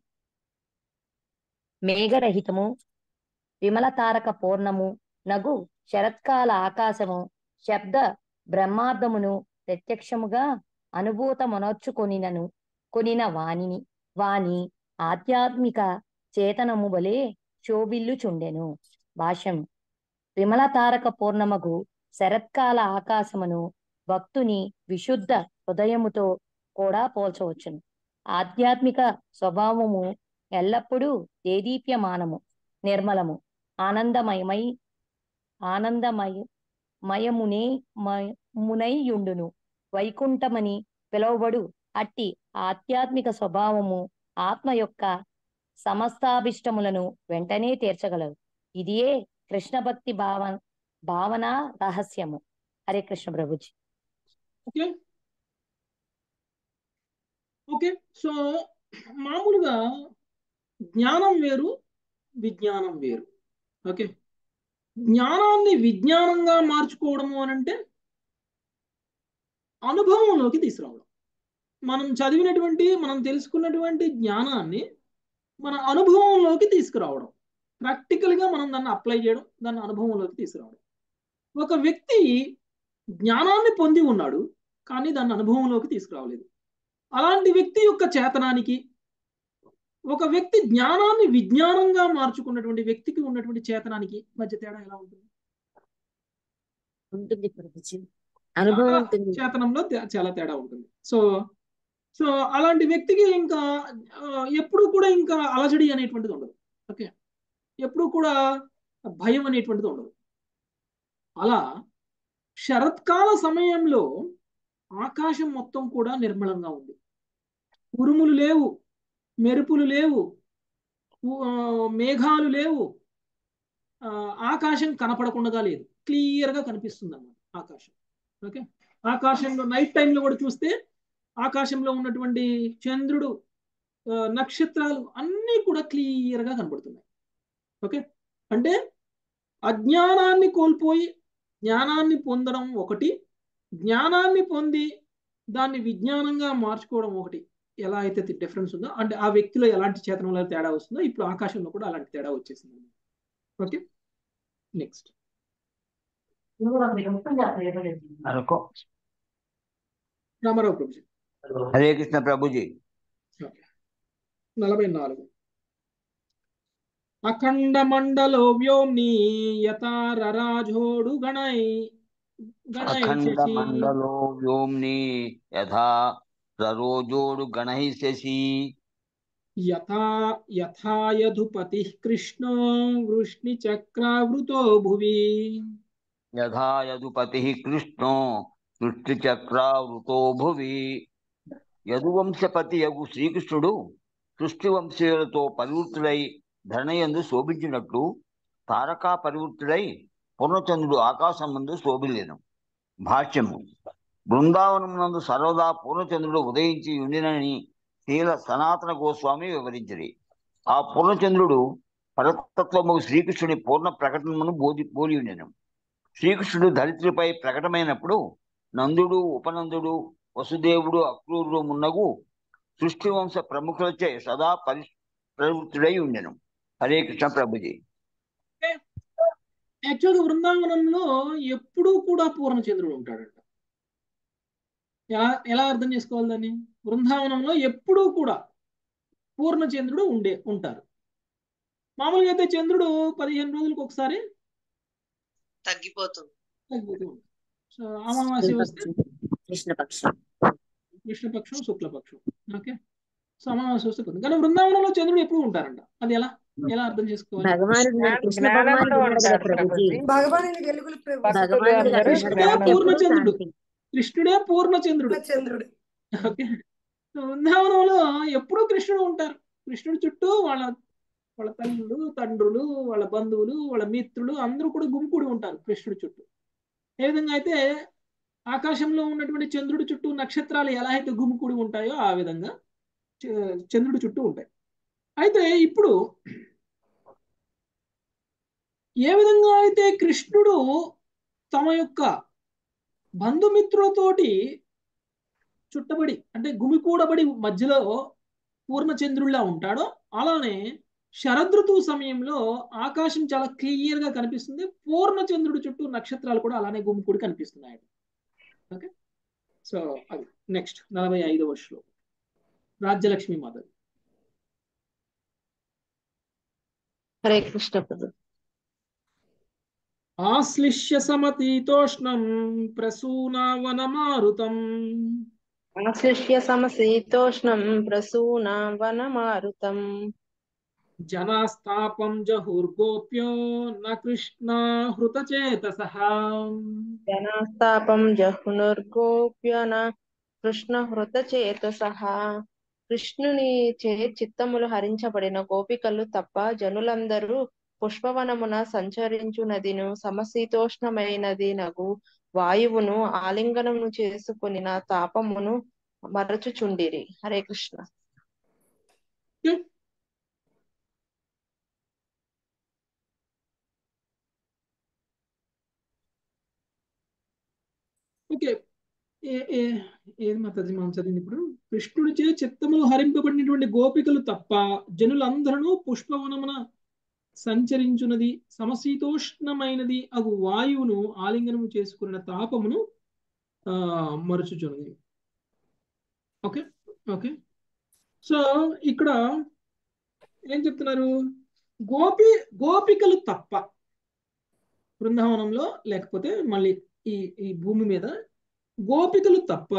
మేఘరహితము విమల తారక పూర్ణము నగు శరత్కాల ఆకాశము శబ్ద బ్రహ్మార్థమును ప్రత్యక్షముగా అనుభూతమనర్చుకొనినను కొనిన వాణిని వాని ఆధ్యాత్మిక చేతనము వలె శోభిల్లుచుండెను భాష్యం విమల తారక పూర్ణమగు శరత్కాల ఆకాశమును భక్తుని విశుద్ధ హృదయముతో కూడా పోల్చవచ్చును ఆధ్యాత్మిక స్వభావము ఎల్లప్పుడూ దేదీప్యమానము నిర్మలము ఆనందమయమై ఆనందమయ మయమునే మయ- మునైయుండును వైకుంఠమని పిలువబడు అట్టి ఆధ్యాత్మిక స్వభావము ఆత్మ యొక్క సమస్తాభిష్టములను వెంటనే తీర్చగలదు ఇదియే కృష్ణ భక్తి భావ భావన రహస్యము హరే కృష్ణ ప్రభుజీ ఓకే ఓకే సో మామూలుగా జ్ఞానం వేరు విజ్ఞానం వేరు ఓకే జ్ఞానాన్ని విజ్ఞానంగా మార్చుకోవడము అని అంటే అనుభవంలోకి తీసుకురావడం మనం చదివినటువంటి మనం తెలుసుకున్నటువంటి జ్ఞానాన్ని మన అనుభవంలోకి తీసుకురావడం ప్రాక్టికల్గా మనం దాన్ని అప్లై చేయడం దాన్ని అనుభవంలోకి తీసుకురావడం ఒక వ్యక్తి జ్ఞానాన్ని పొంది ఉన్నాడు కానీ దాన్ని అనుభవంలోకి తీసుకురావలేదు అలాంటి వ్యక్తి యొక్క చేతనానికి ఒక వ్యక్తి జ్ఞానాన్ని విజ్ఞానంగా మార్చుకున్నటువంటి వ్యక్తికి ఉన్నటువంటి చేతనానికి మధ్య తేడా ఎలా ఉంటుంది ఉంటుంది ప్రభుజీ అనుభవం చాలా ఉంటుంది చేతనంలో తే- చాలా తేడా ఉంటుంది సో సో అలాంటి వ్యక్తికి ఇంకా ఆ, ఎప్పుడు కూడా ఇంకా అలజడి అనేటువంటిది ఉండదు ఓకే ఎప్పుడు కూడా భయం అనేటువంటిది ఉండదు అలా శరత్కాల సమయంలో ఆకాశం మొత్తం కూడా నిర్మలంగా ఉంది ఉరుములు లేవు మెరుపులు లేవు ఉ- ఆ, మేఘాలు లేవు ఆ, ఆకాశం కనపడకుండా లేదు క్లియర్గా కనిపిస్తుంది అన్నమాట ఆకాశం ఓకే ఆకాశంలో నైట్ టైంలో కూడా చూస్తే ఆకాశంలో ఉన్నటువంటి చంద్రుడు ఆ, నక్షత్రాలు అన్నీ కూడా క్లియర్గా కనపడుతున్నాయి ఓకే అంటే అజ్ఞానాన్ని కోల్పోయి జ్ఞానాన్ని పొందడం ఒకటి జ్ఞానాన్ని పొంది దాన్ని విజ్ఞానంగా మార్చుకోవడం ఒకటి ఎలా అయితే డిఫరెన్స్ ఉందో అంటే ఆ వ్యక్తిలో ఎలాంటి చేతనంలో తేడా వస్తుందో ఇప్పుడు ఆకాశంలో కూడా అలాంటి తేడా వచ్చేసింది ఓకే నెక్స్ట్ అనుకో రామారావు ప్రభుజీ హరే కృష్ణ ప్రభుజీ ఓకే నలభై నాలుగు అఖండ మండలో వ్యోమ్ని యథారరాజోడు గణై గణై అఖండ శశి మండలో వ్యోమ్ని యథా రరోజోడు గణై శశి యథా యథాయధుపతి కృష్ణో వృష్ణి చక్రావృతో భువి యథా యదుపతి కృష్ణో సృష్టిచక్రావృతో భువి యదువంశపతి యగు శ్రీకృష్ణుడు సృష్టి వంశీయులతో పరివృత్తుడై ధరణయందు శోభించినట్లు తారకా పరివృత్తుడై పూర్ణచంద్రుడు ఆకాశం ముందు శోభిలేను భాష్యము బృందావనమునందు సర్వదా పూర్ణచంద్రుడు ఉదయించి ఉండినని శీల సనాతన గోస్వామి వివరించిరి ఆ పూర్ణచంద్రుడు పరతత్వము శ్రీకృష్ణుని పూర్ణ ప్రకటనను బోధి పోలి ఉండెను శ్రీకృష్ణుడు ధరిత్రిపై ప్రకటమైనప్పుడు నందుడు ఉపనందుడు వసుదేవుడు అక్రూరుడు మున్నగు సృష్టి వంశ ప్రముఖులచే సదా పరి ప్రవృత్తుడై ఉండెను హరే కృష్ణ ప్రభుజీ యాక్చువల్గా బృందావనంలో ఎప్పుడూ కూడా పూర్ణచంద్రుడు ఉంటాడంట ఎలా ఎలా అర్థం చేసుకోవాలి దాన్ని బృందావనంలో ఎప్పుడూ కూడా పూర్ణచంద్రుడు ఉండే ఉంటారు మామూలుగా అయితే చంద్రుడు పదిహేను రోజులకు ఒకసారి తగ్గిపోతుంది తగ్గిపోతూ ఉంటాడు సో అమావాస్య వస్తే కృష్ణపక్షం కృష్ణపక్షం శుక్లపక్షం ఓకే సో అమావాస్య వస్తే పోతుంది కానీ బృందావనంలో చంద్రుడు ఎప్పుడు ఉంటారంట అది ఎలా ఎలా అర్థం చేసుకోవాలి భగవానుడు జ్ఞాన- కృష్ణ జ్ఞానంలో భగవానుడు ఉన్నాడు కదా ఉంటారు ప్రభుజీ ప్రభుజీ భగవానుని వెలుగులు ప్రభు భక్తులు భగవానుడు అందరూ అక్కడ కృష్ణుడే ఉన్నాడు జ్ఞానం ఎప్పుడు పూర్ణచంద్రుడు శాంతి కృష్ణుడే పూర్ణచంద్రుడు చంద్రుడు ఓకే సో బృందావనంలో ఎప్పుడూ కృష్ణుడు ఉంటారు కృష్ణుడి చుట్టూ వాళ్ళ వాళ్ళ తల్లులు తండ్రులు వాళ్ళ బంధువులు వాళ్ళ మిత్రులు అందరూ కూడా గుంపుడి ఉంటారు కృష్ణుడి చుట్టూ ఏ విధంగా అయితే ఆకాశంలో ఉన్నటువంటి చంద్రుడి చుట్టూ నక్షత్రాలు ఎలా అయితే గుమికూడి ఉంటాయో ఆ విధంగా చ- చంద్రుడి చుట్టూ ఉంటాయి అయితే ఇప్పుడు ఏ విధంగా అయితే కృష్ణుడు తమ యొక్క బంధుమిత్రులతోటి చుట్టబడి అంటే గుమికూడబడి మధ్యలో పూర్ణచంద్రుడిలా ఉంటాడో అలానే శరదృతువు సమయంలో ఆకాశం చాలా క్లియర్ గా కనిపిస్తుంది పూర్ణచంద్రుడి చుట్టూ నక్షత్రాలు కూడా అలానే గుమికూడి కనిపిస్తున్నాయి ఓకే సో అది నెక్స్ట్ నలభై ఐదవ శ్లోకం రాజ్యలక్ష్మి మాధవి హరే కృష్ణ ప్రభు ఆశ్లిష్య సమతీతోష్ణం ప్రసూనావనమారుతం ఆశిష్య సమశీతోష్ణం ప్రసూన వనమారుతం జనాస్తాపం జహుర్గోప్యో న కృష్ణ హృతచేతస జనాస్తాపం జహ్నుర్గోప్యన కృష్ణ హృత చేతసహ కృష్ణుని చే చిత్తములు హరించబడిన గోపికలు తప్ప జనులందరూ పుష్పవనమున సంచరించునదిను సమశీతోష్ణమైనది నగు వాయువును ఆలింగనము చేసుకుని నా తాపమును మరచుచుండిరి హరే కృష్ణ ఓకే ఏ ఏ ఏది మాతాజీ మనం చదివింది ఇప్పుడు కృష్ణుడిచే చిత్తములు హరింపబడినటువంటి గోపికలు తప్ప జనులందరూ పుష్పవనమున సంచరించున్నది సమశీతోష్ణమైనది అగు వాయువును ఆలింగనము చేసుకున్న తాపమును ఆ మరచుచున్నది ఓకే ఓకే సో ఇక్కడ ఏం చెప్తున్నారు గోపి గోపికలు తప్ప బృందావనంలో లేకపోతే మళ్ళీ ఈ ఈ భూమి మీద గోపికలు తప్ప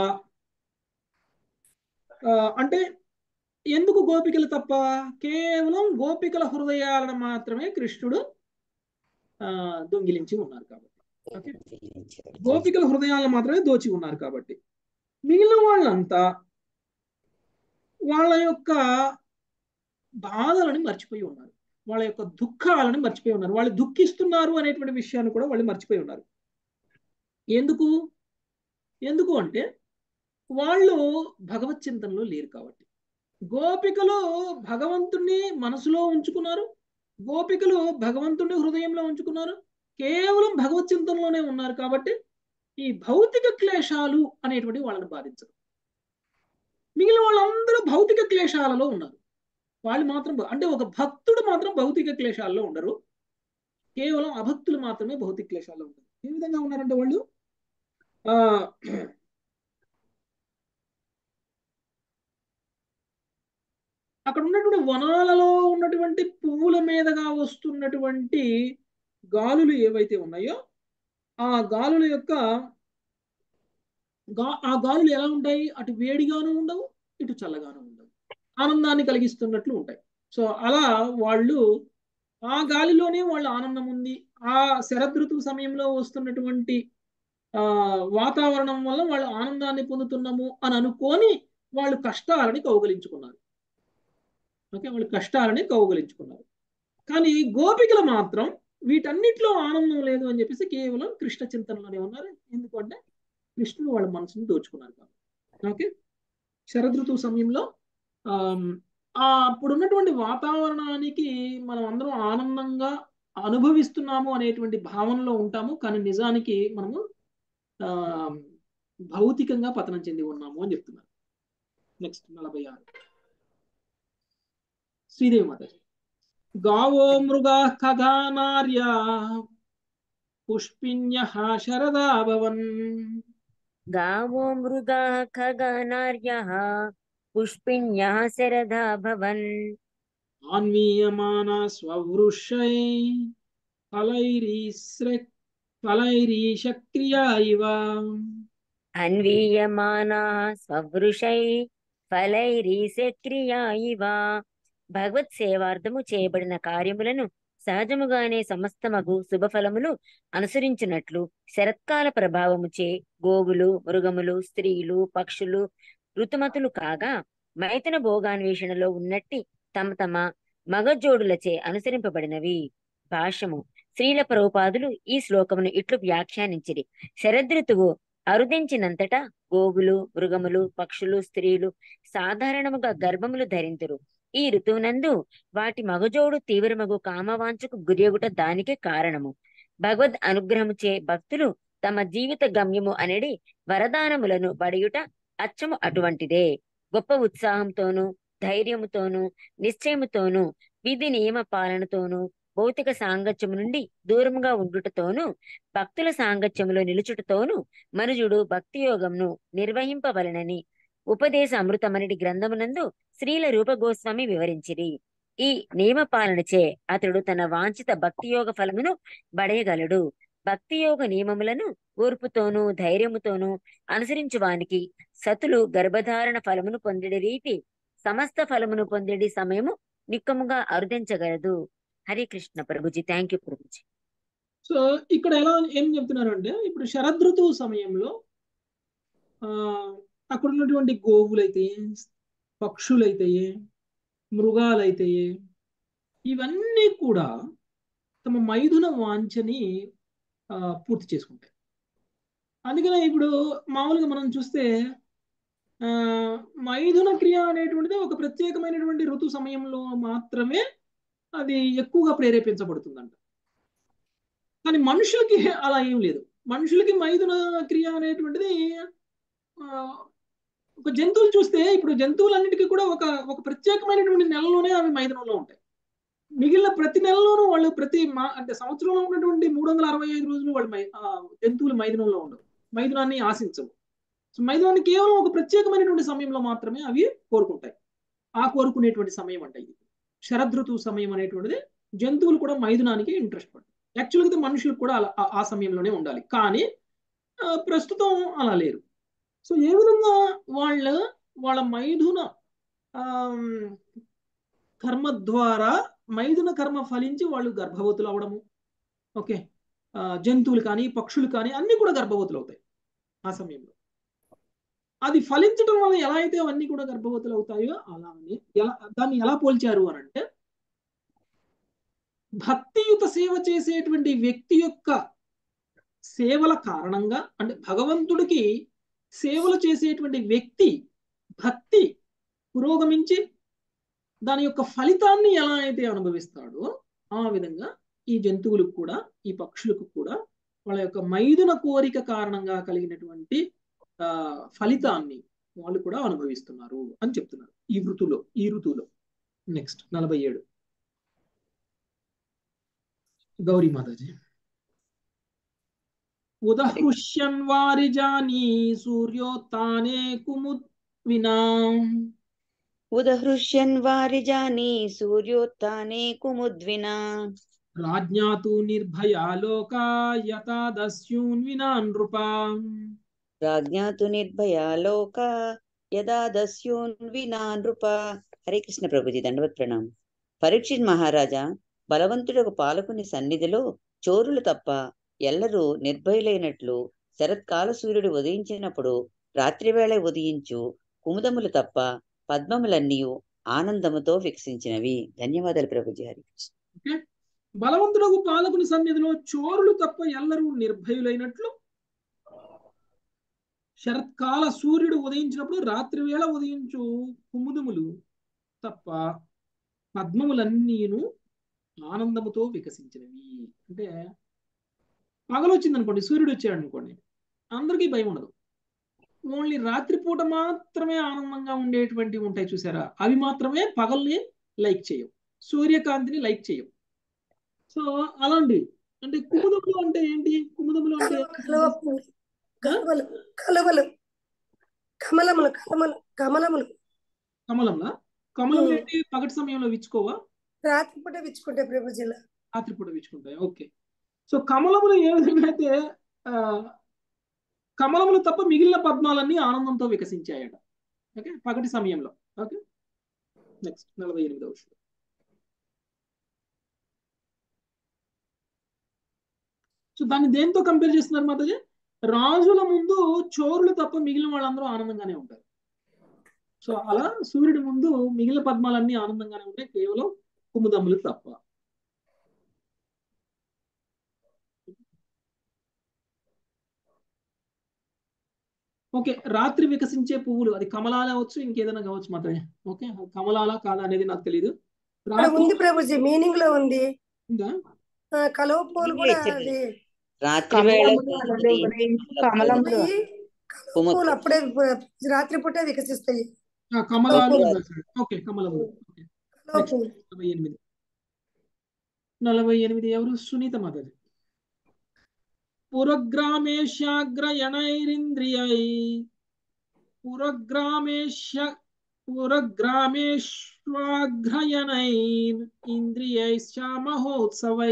ఆ, అంటే ఎందుకు గోపికలు తప్ప కేవలం గోపికల హృదయాలను మాత్రమే కృష్ణుడు ఆ దొంగిలించి ఉన్నారు కాబట్టి ఓకే గోపికల హృదయాలను మాత్రమే దోచి ఉన్నారు కాబట్టి మిగిలిన వాళ్ళంతా వాళ్ళ యొక్క బాధలను మర్చిపోయి ఉన్నారు వాళ్ళ యొక్క దుఃఖాలను మర్చిపోయి ఉన్నారు వాళ్ళు దుఃఖిస్తున్నారు అనేటువంటి విషయాన్ని కూడా వాళ్ళు మర్చిపోయి ఉన్నారు ఎందుకు ఎందుకు అంటే వాళ్ళు భగవత్ చింతనలో లేరు కాబట్టి గోపికలు భగవంతుణ్ణి మనసులో ఉంచుకున్నారు గోపికలు భగవంతుణ్ణి హృదయంలో ఉంచుకున్నారు కేవలం భగవత్ చింతనలోనే ఉన్నారు కాబట్టి ఈ భౌతిక క్లేశాలు అనేటువంటి వాళ్ళని బాధించరు మిగిలిన వాళ్ళందరూ భౌతిక క్లేశాలలో ఉన్నారు వాళ్ళు మాత్రం అంటే ఒక భక్తుడు మాత్రం భౌతిక క్లేశాల్లో ఉండరు కేవలం అభక్తులు మాత్రమే భౌతిక క్లేశాల్లో ఉంటారు ఏ విధంగా ఉన్నారంటే వాళ్ళు ఆ అక్కడ ఉన్నటువంటి వనాలలో ఉన్నటువంటి పువ్వుల మీదగా వస్తున్నటువంటి గాలులు ఏవైతే ఉన్నాయో ఆ గాలుల యొక్క గా ఆ గాలులు ఎలా ఉంటాయి అటు వేడిగాను ఉండవు ఇటు చల్లగాను ఉండవు ఆనందాన్ని కలిగిస్తున్నట్లు ఉంటాయి సో అలా వాళ్ళు ఆ గాలిలోనే వాళ్ళ ఆనందం ఉంది ఆ శరదృతువు సమయంలో వస్తున్నటువంటి ఆ వాతావరణం వల్ల వాళ్ళు ఆనందాన్ని పొందుతున్నాము అని అనుకొని వాళ్ళు కష్టాలని కౌగలించుకున్నారు ఓకే వాళ్ళు కష్టాలని కౌగలించుకున్నారు కానీ గోపికలు మాత్రం వీటన్నిటిలో ఆనందం లేదు అని చెప్పేసి కేవలం కృష్ణ చింతనలోనే ఉన్నారు ఎందుకంటే కృష్ణుడు వాళ్ళ మనసుని దోచుకున్నారు కాబట్టి ఓకే శరదృతువు సమయంలో ఆ అప్పుడు ఉన్నటువంటి వాతావరణానికి మనం అందరం ఆనందంగా అనుభవిస్తున్నాము అనేటువంటి భావనలో ఉంటాము కానీ నిజానికి మనము ఆ భౌతికంగా పతనం చెంది ఉన్నాము అని చెప్తున్నారు నెక్స్ట్ నలభై ఆరు శ్రీదేవి మాతాజీ గావో మృగా ఖగానార్య పుష్పిణ్య శరదాభవన్ గావో మృగా ఖగానార్య పుష్పిణ్యः శరదా భవన్ ఆన్వీయమాన స్వవృషై ఫలైరీశ్ర ఫలైరీశక్రియా ఇవ అన్వీయమానా స్వవృషై ఫలైరీశక్రియా ఇవ భగవత్ సేవార్థము చేయబడిన కార్యములను సహజముగానే సమస్తమగు శుభఫలములు అనుసరించినట్లు శరత్కాల ప్రభావముచే గోవులు మృగములు స్త్రీలు పక్షులు ఋతుమతులు కాగా మైతన భోగాన్వేషణలో ఉన్నట్టి తమ తమ మగజోడులచే అనుసరింపబడినవి భాష్యము స్త్రీల ప్రభుపాదులు ఈ శ్లోకమును ఇట్లు వ్యాఖ్యానించిరి శరదృతువు అరుదించినంతటా గోవులు మృగములు పక్షులు స్త్రీలు సాధారణముగా గర్భములు ధరింతురు ఈ ఋతువునందు వాటి మగజోడు తీవ్రమగు కామవాంఛకు గురియగుట దానికే కారణము భగవద్ అనుగ్రహముచే భక్తులు తమ జీవిత గమ్యము అనేది వరదానములను బడియుట అచ్చము అటువంటిదే గొప్ప ఉత్సాహంతోనూ ధైర్యముతోనూ నిశ్చయముతోనూ విధి నియమ పాలనతోనూ భౌతిక సాంగత్యము నుండి దూరముగా ఉండుటతోనూ భక్తుల సాంగత్యములో నిలుచుటతోనూ మనుజుడు భక్తి యోగంను నిర్వహింపవలనని ఉపదేశ అమృతమనిటి గ్రంథమునందు శ్రీల రూపగోస్వామి వివరించిరి ఈ నియమ పాలనచే అతడు తన వాంఛిత భక్తి యోగ ఫలమును బడయగలడు భక్తి యోగ నియమములను ఓర్పుతోనూ ధైర్యముతోనూ అనుసరించువానికి సతులు గర్భధారణ ఫలమును పొందిడి రీతి సమస్త ఫలమును పొందిడి సమయము నిక్కముగా అరుదించగలదు హరే కృష్ణ ప్రభుజీ థ్యాంక్ యూ ప్రభుజీ సో ఇక్కడ ఎలా ఏం చెప్తున్నారు అంటే ఇప్పుడు శరదృతువు సమయంలో ఆ అక్కడ ఉన్నటువంటి గోవులైతే పక్షులైతాయి మృగాలైతాయి ఇవన్నీ కూడా తమ మైథున వాంఛని పూర్తి చేసుకుంటాయి అందుకనే ఇప్పుడు మామూలుగా మనం చూస్తే ఆ మైథున క్రియ అనేటువంటిది ఒక ప్రత్యేకమైనటువంటి ఋతు సమయంలో మాత్రమే అది ఎక్కువగా ప్రేరేపించబడుతుందంట కానీ మనుషులకి అలా ఏం లేదు మనుషులకి మైథున క్రియ అనేటువంటిది ఒక జంతువులు చూస్తే ఇప్పుడు జంతువులన్నిటికీ కూడా ఒక ఒక ప్రత్యేకమైనటువంటి నెలలోనే అవి మైథునంలో ఉంటాయి మిగిలిన ప్రతి నెలలోనూ వాళ్ళు ప్రతి మా అంటే సంవత్సరంలో ఉన్నటువంటి మూడు వందల అరవై ఐదు రోజులు వాళ్ళు మై జంతువులు మైథునంలో ఉండవు మైథునాన్ని ఆశించవు సో మైథునాన్ని కేవలం ఒక ప్రత్యేకమైనటువంటి సమయంలో మాత్రమే అవి కోరుకుంటాయి ఆ కోరుకునేటువంటి సమయం అంట ఇది శరదృతువు సమయం అనేటువంటిది జంతువులు కూడా మైథునానికి ఇంట్రెస్ట్ పడతాయి యాక్చువల్గా మనుషులకు కూడా అలా ఆ సమయంలోనే ఉండాలి కానీ ప్రస్తుతం అలా లేరు సో ఏ విధంగా వాళ్ళ వాళ్ళ మైథున కర్మ ద్వారా మైథున కర్మ ఫలించి వాళ్ళు గర్భవతులు అవడము ఓకే జంతువులు కానీ పక్షులు కానీ అన్ని కూడా గర్భవతులు అవుతాయి ఆ సమయంలో అది ఫలించడం వల్ల ఎలా అయితే అవన్నీ కూడా గర్భవతులు అవుతాయో అలా ఎలా దాన్ని ఎలా పోల్చారు అని అంటే భక్తియుత సేవ చేసేటువంటి వ్యక్తి యొక్క సేవల కారణంగా అంటే భగవంతుడికి సేవలు చేసేటువంటి వ్యక్తి భక్తి పురోగమించి దాని యొక్క ఫలితాన్ని ఎలా అయితే అనుభవిస్తాడో ఆ విధంగా ఈ జంతువులకు కూడా ఈ పక్షులకు కూడా వాళ్ళ యొక్క మైదున కోరిక కారణంగా కలిగినటువంటి ఆ ఫలితాన్ని వాళ్ళు కూడా అనుభవిస్తున్నారు అని చెప్తున్నారు ఈ ఋతువులో ఈ ఋతువులో నెక్స్ట్ నలభై ఏడు గౌరీ మాతాజీ ఉదహృష్యన్ వారిజాని సూర్యోత్నే కుముద్వినా ఉదహృష్యన్ వారిజాని సూర్యోత్నే కుముద్వినా రాజ్ఞాతు నిర్భయాలోకా యథాదస్యూన్ వినా నృపా రాజ్ఞాతు నిర్భయా లోక యదా దస్యూన్ వినా నృప హరే కృష్ణ ప్రభుజీ దండవత్ ప్రణాం పరీక్షిత్ మహారాజా బలవంతుడొక పాలకుని సన్నిధిలో చోరులు తప్ప ఎల్లరూ నిర్భయులైనట్లు శరత్కాల సూర్యుడు ఉదయించినప్పుడు రాత్రివేళ ఉదయించు కుముదములు తప్ప పద్మములన్నీ ఆనందముతో వికసించినవి ధన్యవాదాలు ప్రభుజీ హరి కృష్ణ ఓకే బలవంతుడకు పాలకుని సన్నిధిలో చోరులు తప్ప ఎల్లరూ నిర్భయులైనట్లు శరత్కాల సూర్యుడు ఉదయించినప్పుడు రాత్రి వేళ ఉదయించు కుముదములు తప్ప పద్మములన్నీను ఆనందముతో వికసించినవి అంటే పగలొచ్చింది అనుకోండి సూర్యుడు వచ్చాడు అనుకోండి అందరికీ భయం ఉండదు ఓన్లీ రాత్రిపూట మాత్రమే ఆనందంగా ఉండేటువంటివి ఉంటాయి చూసారా అవి మాత్రమే పగల్ని లైక్ చేయవు సూర్యకాంతిని లైక్ చేయవు సో అలాంటి అంటే కుముదములు అంటే ఏంటి కుముదములు అంటే కలువ పువ్వు కలువలు కలువలు కమలములు కమల కమలములు కమలంలా కమలం ఏంటి పగటి సమయంలో విచ్చుకోవా రాత్రిపూట విచ్చుకుంటే ప్రభుజీల రాత్రిపూట విచ్చుకుంటాయి ఓకే సో కమలములు ఏ విధంగా అయితే ఆ, కమలములు తప్ప మిగిలిన పద్మాలన్నీ ఆనందంతో వికసించాయట ఓకే పగటి సమయంలో ఓకే నెక్స్ట్ నలభై ఎనిమిదవ శ్లోకం సో దాన్ని దేంతో కంపేర్ చేస్తున్నారు మాతాజీ రాజుల ముందు చోరులు తప్ప మిగిలిన వాళ్ళందరూ ఆనందంగానే ఉంటారు సో అలా సూర్యుడి ముందు మిగిలిన పద్మాలన్నీ ఆనందంగానే ఉంటాయి కేవలం కుముదమ్ములు తప్ప ఓకే రాత్రి వికసించే పువ్వులు అది కమలాల అవచ్చు ఇంకేదైనా కావచ్చు మాత్రమే ఓకే కమలాల కాదా అనేది నాకు తెలియదు ఇక్కడ రాత్రి ఉంది ప్రభుజీ మీనింగ్ లో ఉంది ఉందా ఆ, కలువ పూలు కూడా అది రాత్రి వేళ కమలములు ఈ కలువ పూలు అప్పుడే రాత్రిపూట వికసిస్తాయి ఆ, కమలాలు కలువ రాశాడు. ఓకే కమలములు ఓకే కలువ నెక్స్ట్ పూలు నలభై ఎనిమిది నలభై ఎనిమిది ఎవరు సునీత మాతాజీ పురగ్రామేశాగ్రయణైరింద్రియై పురగ్రామేశ్య పురగ్రామేష్వాగ్రయణైర్ ఇంద్రియైశ్చ మహోత్సవై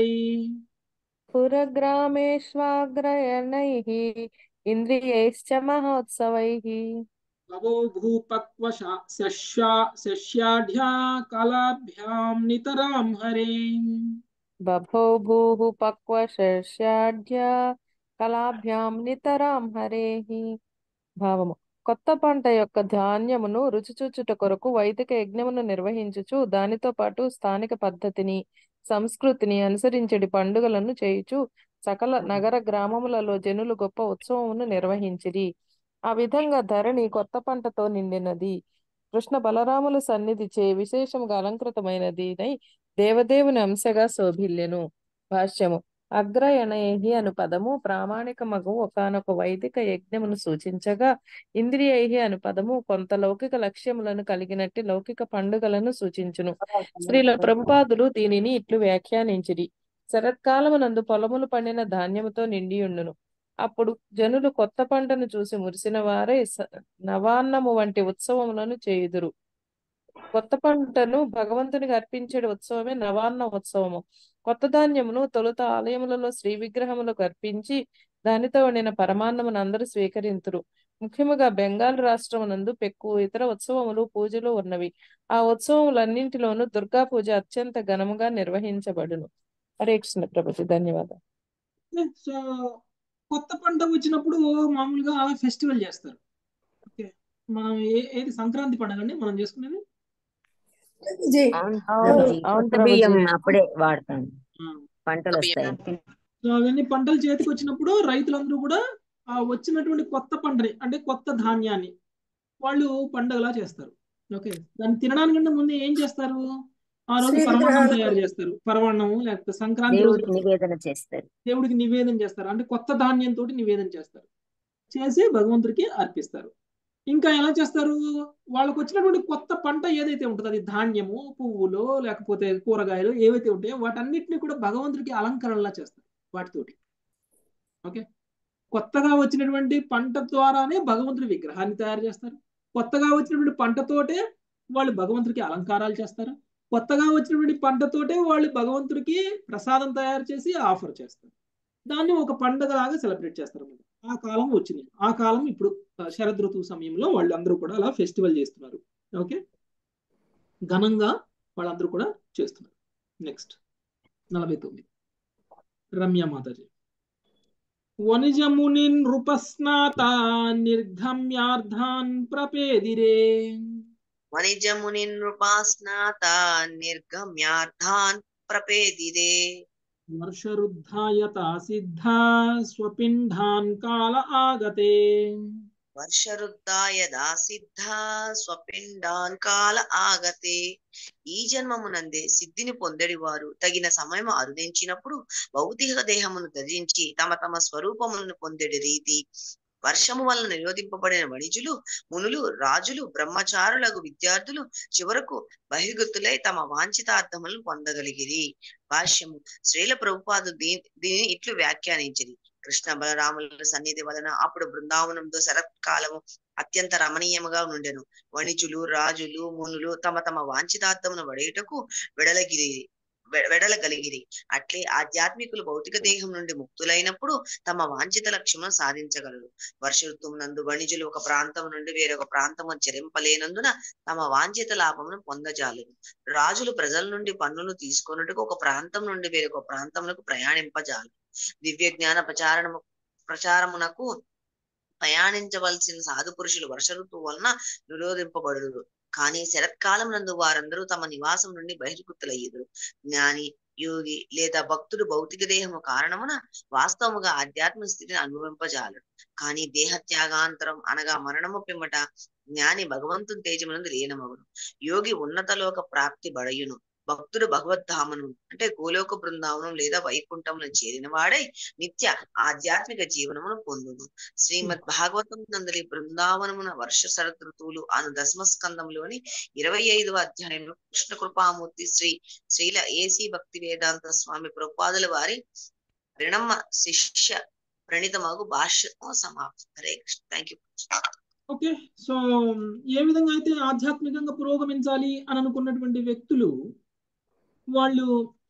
పురగ్రామేష్వాగ్రయణైः ఇంద్రియైశ్చ మహోత్సవైः భవో భూపక్వ శస్యా శస్యాఢ్యా కళాభ్యాం నితరాం హరే బభో భూః పక్వశస్యాఢ్య కళాభ్యాం నితరాం హరేః భావము కొత్త పంట యొక్క ధాన్యమును రుచిచూచుట కొరకు వైదిక యజ్ఞమును నిర్వహించుచు దానితో పాటు స్థానిక పద్ధతిని సంస్కృతిని అనుసరించడి పండుగలను చేయుచు సకల నగర గ్రామములలో జనులు గొప్ప ఉత్సవమును నిర్వహించిరి ఆ విధంగా ధరణి కొత్త పంటతో నిండినది కృష్ణ బలరాముల సన్నిధి చే విశేషముగా అలంకృతమైనది దేవదేవుని అంశగా శోభిల్లెను భాష్యము అగ్రయణేహి అను పదము ప్రామాణికమగు ఒకనొక వైదిక యజ్ఞమును సూచించగా ఇంద్రియైహి అను పదము కొంత లౌకిక లక్ష్యములను కలిగినట్టి లౌకిక పండుగలను సూచించును శ్రీల ప్రభుపాదులు దీనిని ఇట్లు వ్యాఖ్యానించిరి శరత్కాలమునందు పొలములు పండిన ధాన్యముతో నిండియుండును అప్పుడు జనులు కొత్త పంటను చూసి మురిసిన వారై స- నవాన్నము వంటి ఉత్సవములను చేయుదురు కొత్త పంటను భగవంతునికి అర్పించే ఉత్సవమే నవాన్న ఉత్సవము కొత్త ధాన్యమును తొలుత ఆలయములలో శ్రీ విగ్రహములకు అర్పించి దానితో వండిన పరమాన్నమును అందరూ స్వీకరింతురు ముఖ్యముగా బెంగాల్ రాష్ట్రమునందు పెక్కు ఇతర ఉత్సవములు పూజలు ఉన్నవి ఆ ఉత్సవములన్నింటిలోనూ దుర్గా పూజ అత్యంత ఘనముగా నిర్వహించబడును హరే కృష్ణ ప్రభుజీ ధన్యవాదాలు సో కొత్త పంట వచ్చినప్పుడు మామూలుగా ఫెస్టివల్ చేస్తారు ఓకే మనం ఏ ఏది సంక్రాంతి పండుగ అండి మనం చేసుకునేది జీ అవును అవును ప్రభుజీ అవును కొత్త బియ్యం ప్రభుజీ అప్పుడే వాడతాం ఆ. పంటలు వస్తాయి సో అవన్నీ పంటలు చేతికి వచ్చినప్పుడు రైతులందరూ కూడా ఆ వచ్చినటువంటి కొత్త పంటని అంటే కొత్త ధాన్యాన్ని వాళ్ళు పండగలా చేస్తారు ఓకే దాన్ని తినడానికంటే ముందు ఏం చేస్తారు ఆ రోజు శ్రీ పరమాన్నం విగ్రహాలు తయారు చేస్తారు పరమాన్నం లేకపోతే సంక్రాంతి రోజు దేవుడికి నివేదన చేస్తారు దేవుడికి నివేదన చేస్తారు అంటే కొత్త ధాన్యంతో నివేదన చేస్తారు చేసి భగవంతుడికి అర్పిస్తారు ఇంకా ఎలా చేస్తారు వాళ్ళకు వచ్చినటువంటి కొత్త పంట ఏదైతే ఉంటుందో అది ధాన్యము పువ్వులు లేకపోతే కూరగాయలు ఏవైతే ఉంటాయో వాటన్నిటిని కూడా భగవంతుడికి అలంకరణలా చేస్తారు వాటితోటి ఓకే కొత్తగా వచ్చినటువంటి పంట ద్వారానే భగవంతుడి విగ్రహాన్ని తయారు చేస్తారు కొత్తగా వచ్చినటువంటి పంటతోటే వాళ్ళు భగవంతుడికి అలంకారాలు చేస్తారు కొత్తగా వచ్చినటువంటి పంటతోటే వాళ్ళు భగవంతుడికి ప్రసాదం తయారు చేసి ఆఫర్ చేస్తారు దాన్ని ఒక పండగలాగా సెలబ్రేట్ చేస్తారు అన్నమాట ఆ కాలం వచ్చింది ఆ కాలం ఇప్పుడు ఆ, శరద్ ఋతువు సమయంలో వాళ్ళు అందరూ కూడా అలా ఫెస్టివల్ చేస్తున్నారు ఓకే ఘనంగా వాళ్ళందరూ కూడా చేస్తున్నారు నెక్స్ట్ నలభై తొమ్మిది రమ్య మాతాజీ వనిజముని నృపస్నాత నిర్గమ్యార్థాన్ ప్రపేదిరే వనిజముని నృపాస్నాత నిర్గమ్యార్థాన్ ప్రపేదిరే వర్షరుద్ధాయత సిద్ధా స్వపిండాన్ కాల ఆగతే వర్షరుద్ధాయదా సిద్ధ స్వపిండాన్ కాల ఆగతే ఈ జన్మమునందే సిద్ధిని పొందడి వారు తగిన సమయం అరుదించినప్పుడు భౌతిక దేహమును ధరించి తమ తమ స్వరూపములను పొందడి రీతి వర్షము వలన నిరోధింపబడిన వణిజులు మునులు రాజులు బ్రహ్మచారులకు విద్యార్థులు చివరకు బహిర్గతులై తమ వాంఛితార్థములను పొందగలిగిరి భాష్యము శ్రీల ప్రభుపాదు దీ- దీనిని ఇట్లు వ్యాఖ్యానించింది కృష్ణ బలరాముల సన్నిధి వలన అప్పుడు బృందావనంతో శరత్కాలము అత్యంత రమణీయముగా నుండెను వణిజులు రాజులు మునులు తమ తమ వాంఛితార్థమును వడేయుటకు వెడలగిరి వె- వెడలగలిగిరి అట్లే ఆధ్యాత్మికులు భౌతిక దేహం నుండి ముక్తులైనప్పుడు తమ వాంఛిత లక్ష్యమును సాధించగలరు వర్ష ఋతువునందు వణిజులు ఒక ప్రాంతం నుండి వేరొక ప్రాంతము చెరింపలేనందున తమ వాంఛిత లాభమును పొందజాలరు రాజులు ప్రజల నుండి పన్నులు తీసుకొనుటకు ఒక ప్రాంతం నుండి వేరొక ప్రాంతములకు ప్రయాణింపజాలరు దివ్య జ్ఞాన ప్రచారణము ప్రచారమునకు ప్రయాణించవలసిన సాధు పురుషులు వర్ష ఋతువు వలన నిరోధింపబడుదురు కానీ శరత్కాలం నందు వారందరూ తమ నివాసం నుండి బహిర్గతులయ్యుదురు జ్ఞాని యోగి లేదా భక్తుడు భౌతిక దేహము కారణమున వాస్తవముగా ఆధ్యాత్మిక స్థితిని అనుభవింపజాలడు కానీ దేహ త్యాగాంతరం అనగా మరణము పిమ్మట జ్ఞాని భగవంతుని తేజమునందు లీనమగును యోగి ఉన్నత లోక ప్రాప్తి బడయును భక్తుడు భగవద్ధామను అంటే గోలోక బృందావనం లేదా వైకుంఠమును చేరిన వాడై నిత్య ఆధ్యాత్మిక జీవనమును పొందును శ్రీమద్ భాగవతం నందలి బృందావనమున వర్ష శరత్ ఋతువులు అను దశమ స్కందంలోని ఇరవై ఐదవ అధ్యాయంలో కృష్ణ కృపామూర్తి శ్రీ శ్రీల ఏసీ భక్తి వేదాంత స్వామి ప్రభుపాదుల వారి రిణమ్మ శిష్య ప్రణితమగు భాష్యం సమాప్తం Hare Krishna thank you okay so ఏ విధంగా అయితే ఆధ్యాత్మికంగా పురోగమించాలి అని అనుకున్నటువంటి వ్యక్తులు వాళ్ళు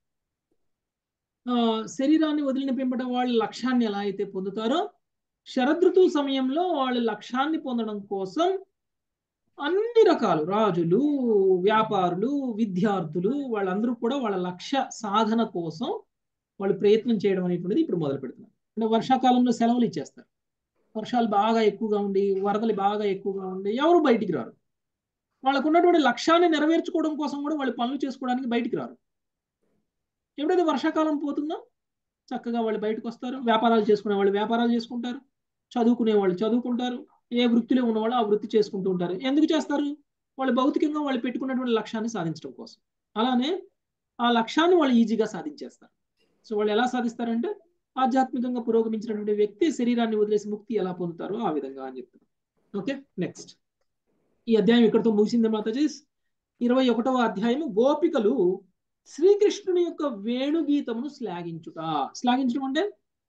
ఆ, శరీరాన్ని వదిలిన పిమ్మట వాళ్ళ లక్ష్యాన్ని ఎలా అయితే పొందుతారో శరదృతు సమయంలో వాళ్ళ లక్ష్యాన్ని పొందడం కోసం అన్ని రకాలు రాజులు వ్యాపారులు విద్యార్థులు వాళ్ళందరూ కూడా వాళ్ళ లక్ష్య సాధన కోసం వాళ్ళు ప్రయత్నం చేయడం అనేటువంటిది ఇప్పుడు మొదలు పెడుతున్నారు అంటే వర్షాకాలంలో సెలవులు ఇచ్చేస్తారు వర్షాలు బాగా ఎక్కువగా ఉండి వరదలు బాగా ఎక్కువగా ఉండి ఎవరు బయటికి రారు వాళ్ళకు ఉన్నటువంటి లక్ష్యాన్ని నెరవేర్చుకోవడం కోసం కూడా వాళ్ళు పనులు చేసుకోవడానికి బయటికి రారు ఎప్పుడైతే వర్షాకాలం పోతుందో చక్కగా వాళ్ళు బయటకు వస్తారు వ్యాపారాలు చేసుకునే వాళ్ళు వ్యాపారాలు చేసుకుంటారు చదువుకునే వాళ్ళు చదువుకుంటారు ఏ వృత్తిలో ఉన్నవాళ్ళు ఆ వృత్తి చేసుకుంటూ ఉంటారు ఎందుకు చేస్తారు వాళ్ళు భౌతికంగా వాళ్ళు పెట్టుకున్నటువంటి లక్ష్యాన్ని సాధించడం కోసం అలానే ఆ లక్ష్యాన్ని వాళ్ళు ఈజీగా సాధించేస్తారు సో వాళ్ళు ఎలా సాధిస్తారంటే ఆధ్యాత్మికంగా పురోగమించినటువంటి వ్యక్తి శరీరాన్ని వదిలేసి ముక్తి ఎలా పొందుతారో ఆ విధంగా అని చెప్తారు ఓకే నెక్స్ట్ ఈ అధ్యాయం ఇక్కడితో ముగిసింది మాతాజీ ఇరవై ఒకటవ అధ్యాయము గోపికలు శ్రీకృష్ణుని యొక్క వేణుగీతమును శ్లాఘించుట శ్లాఘించడం అంటే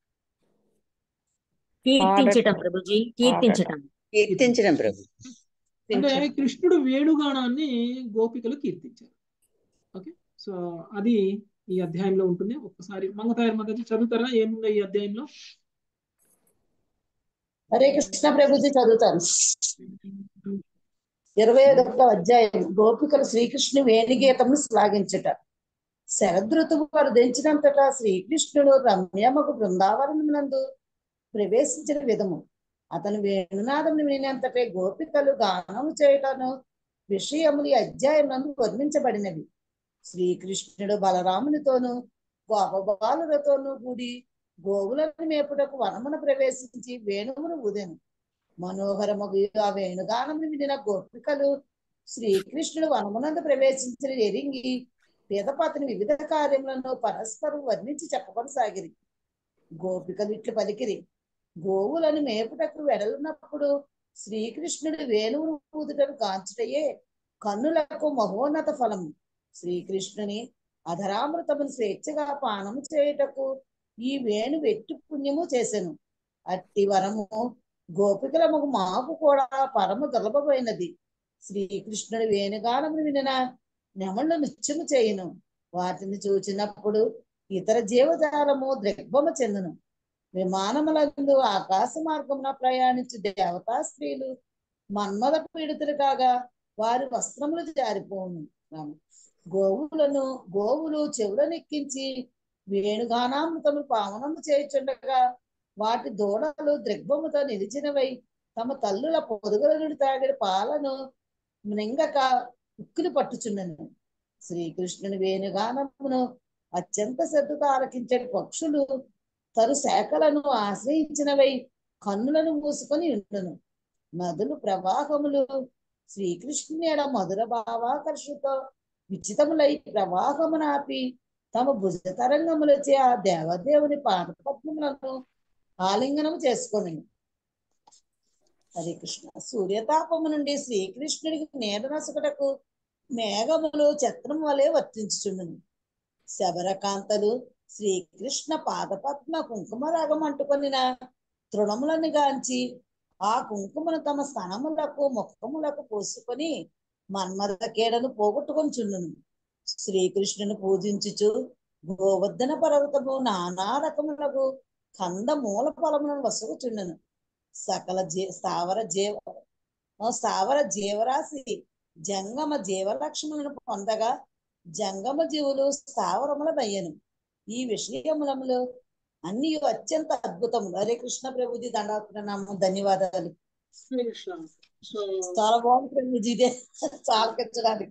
కీర్తించటం ప్రభుజీ కీర్తించటం కీర్తించడం ప్రభు అంటే కృష్ణుడు వేణుగానాన్ని గోపికలు కీర్తించారు ఓకే సో అది ఈ అధ్యాయంలో ఉంటుంది ఒక్కసారి మంగతాయర్ మాతాజీ చదువుతారా ఏముందో ఈ అధ్యాయంలో హరే కృష్ణ ప్రభుజీ చదువుతాను ఇరవై ఒకటో అధ్యాయం గోపికలు శ్రీకృష్ణు వేణుగీతమును శ్లాఘించుట శరదృతువు వారు దించినంతటా శ్రీకృష్ణుడు రమ్యమకు బృందావనమునందు ప్రవేశించిన విధము అతను వేణునాదమును వినినంతటే గోపికలు గానము చేయటను విషయములు ఈ అధ్యాయం నందు వర్ణించబడినవి శ్రీకృష్ణుడు బలరామునితోనూ గోపబాలులతోనూ కూడి గోవులను మేపుటకు వనమున ప్రవేశించి వేణువును ఊదెను మనోహరమగు ఆ వేణుగానమును వినిన గోపికలు శ్రీకృష్ణుడు వనమునందు ప్రవేశించిన ఎరింగి పేదపాతని వివిధ కార్యములను పరస్పరం వర్ణించి చెప్పకొనసాగిరి గోపికలు ఇట్లు పలికిరి గోవులను మేపుటకు వెడలున్నప్పుడు శ్రీకృష్ణుడి వేణువును ఊదుటను కాంచుటయే కన్నులకు మహోన్నత ఫలము శ్రీకృష్ణుని అధరామృతమును స్వేచ్ఛగా పానము చేయుటకు ఈ వేణు వెట్టు పుణ్యము చేసెను అట్టి వరము గోపికలము మాకు కూడా పరమ దుర్లభమైనది శ్రీకృష్ణుడి వేణుగానమును వినిన నెమళ్ళు నృత్యము చేయును వాటిని చూచినప్పుడు ఇతర జీవజాలము ద్రగ్భము చెందును విమానములందు ఆకాశ మార్గమున ప్రయాణించు దేవతా స్త్రీలు మన్మద పీడితులు కాగా వారి వస్త్రములు జారిపోను గోవులను గోవులు చెవులనెక్కించి వేణుగానామృతము పావనము చేయుచుండగా వాటి దూడలు ద్రగ్భముతో నిలిచినవై తమ తల్లుల పొదుగుల నుండి తాగిన పాలను మృంగక ఉక్కుని పట్టుచున్నను శ్రీకృష్ణుని వేణుగానమును అత్యంత శ్రద్ధతో ఆలకించే పక్షులు తరు శాఖలను ఆశ్రయించినవై కన్నులను మూసుకొని ఉండును నదులు ప్రవాహములు శ్రీకృష్ణుని ఎడ మధుర భావాకర్షతో విచితములై ప్రవాహమునాపి తమ భుజ తరంగములచే ఆ దేవదేవుని పాదపద్మములను ఆలింగనం చేసుకొని హరే కృష్ణ సూర్యతాపము నుండి శ్రీకృష్ణుడికి నీడ నసుకటకు మేఘములు చత్రం వలె వర్తించుచుండును శబరకాంతలు శ్రీకృష్ణ పాదపద్మ కుంకుమ రాగం అంటుకొనిన తృణములను గాంచి ఆ కుంకుమను తమ స్థనములకు ముఖములకు పూసుకొని మన్మద కేడను పోగొట్టుకొని చుండును శ్రీకృష్ణుని పూజించుచు గోవర్ధన పర్వతము నానా రకములకు కంద మూల ఫలములను వసుకుచుండును సకల జీ స్థావర జీవ స్థావర జీవరాశి జంగమ జీవలక్ష్ములను పొందగా జంగమ జీవులు స్థావరముల బయ్యను ఈ విషయములములు అన్ని అత్యంత అద్భుతములు హరే కృష్ణ ప్రభుజీ దండాత్మ ధన్యవాదాలు హరే కృష్ణ సో చాలా బాగుంది ప్రభుజీ ఇదే చాలకించడానికి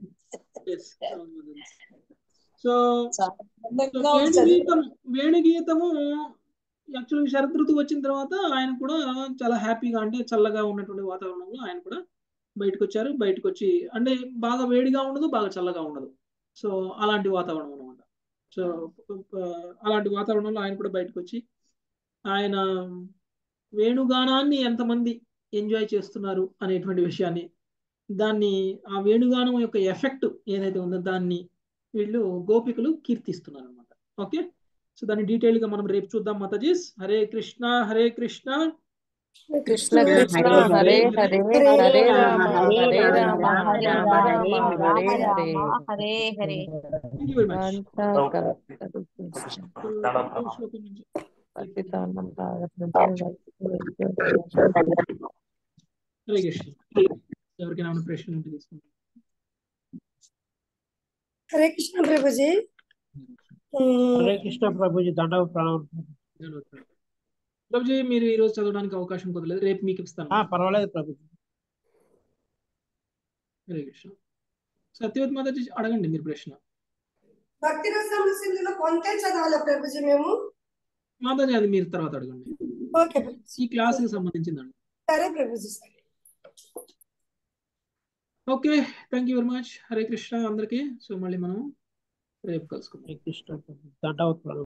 సో చాలా సో అందంగా ఉంది చదివి వేణుగీతం వేణుగీతము యాక్చువల్గా శరద్ ఋతువు వచ్చిన తర్వాత ఆయన కూడా చాలా హ్యాపీగా అంటే చల్లగా ఉన్నటువంటి వాతావరణంలో ఆయన కూడా బయటకు వచ్చారు బయటకు వచ్చి అంటే బాగా వేడిగా ఉండదు బాగా చల్లగా ఉండదు సో అలాంటి వాతావరణం అనమాట సో అలాంటి వాతావరణంలో ఆయన కూడా బయటకు వచ్చి ఆయన వేణుగానాన్ని ఎంతమంది ఎంజాయ్ చేస్తున్నారు అనేటువంటి విషయాన్ని దాన్ని ఆ వేణుగానం యొక్క ఎఫెక్ట్ ఏదైతే ఉందో దాన్ని వీళ్ళు గోపికలు కీర్తిస్తున్నారు అనమాట ఓకే సో దాన్ని డీటెయిల్ గా మనం రేపు చూద్దాం మాతాజీస్ Hare Krishna Hare Krishna Krishna Krishna Hare Hare Hare Rama Hare Rama Rama Rama Hare Hare Hare Hare thank you very much శ్లోకం నుంచి హరే కృష్ణ ఎవరికైనా ఏమైనా ప్రశ్నలు ఉంటే తీసుకుంటాం హరే కృష్ణ ప్రభుజీ హరే కృష్ణ ప్రభుజీ దండ ప్రణామం ప్రభుజీ మీరు ఈ రోజు చదవడానికి అవకాశం కుదరలేదు రేపు మీకు ఇస్తాను ఆ, పర్వాలేదు ప్రభుజీ హరే కృష్ణ సత్యవతి మాతాజీ అడగండి మీరు ప్రశ్న భక్తి రసముల సింధులో కొంతే చదవాలా ప్రభుజీ మేము మాతాజీ అది మీరు తర్వాత అడగండి ఓకే ప్రభుజీ ఈ క్లాస్ కి సంబంధించిందండి సరే ప్రభుజీ సరే okay thank you very much Hare Krishna అందరికీ సో మళ్ళీ మనం రేపు కలుసుకుందాం హరే కృష్ణ ప్రభుజీ దండ ప్రణామం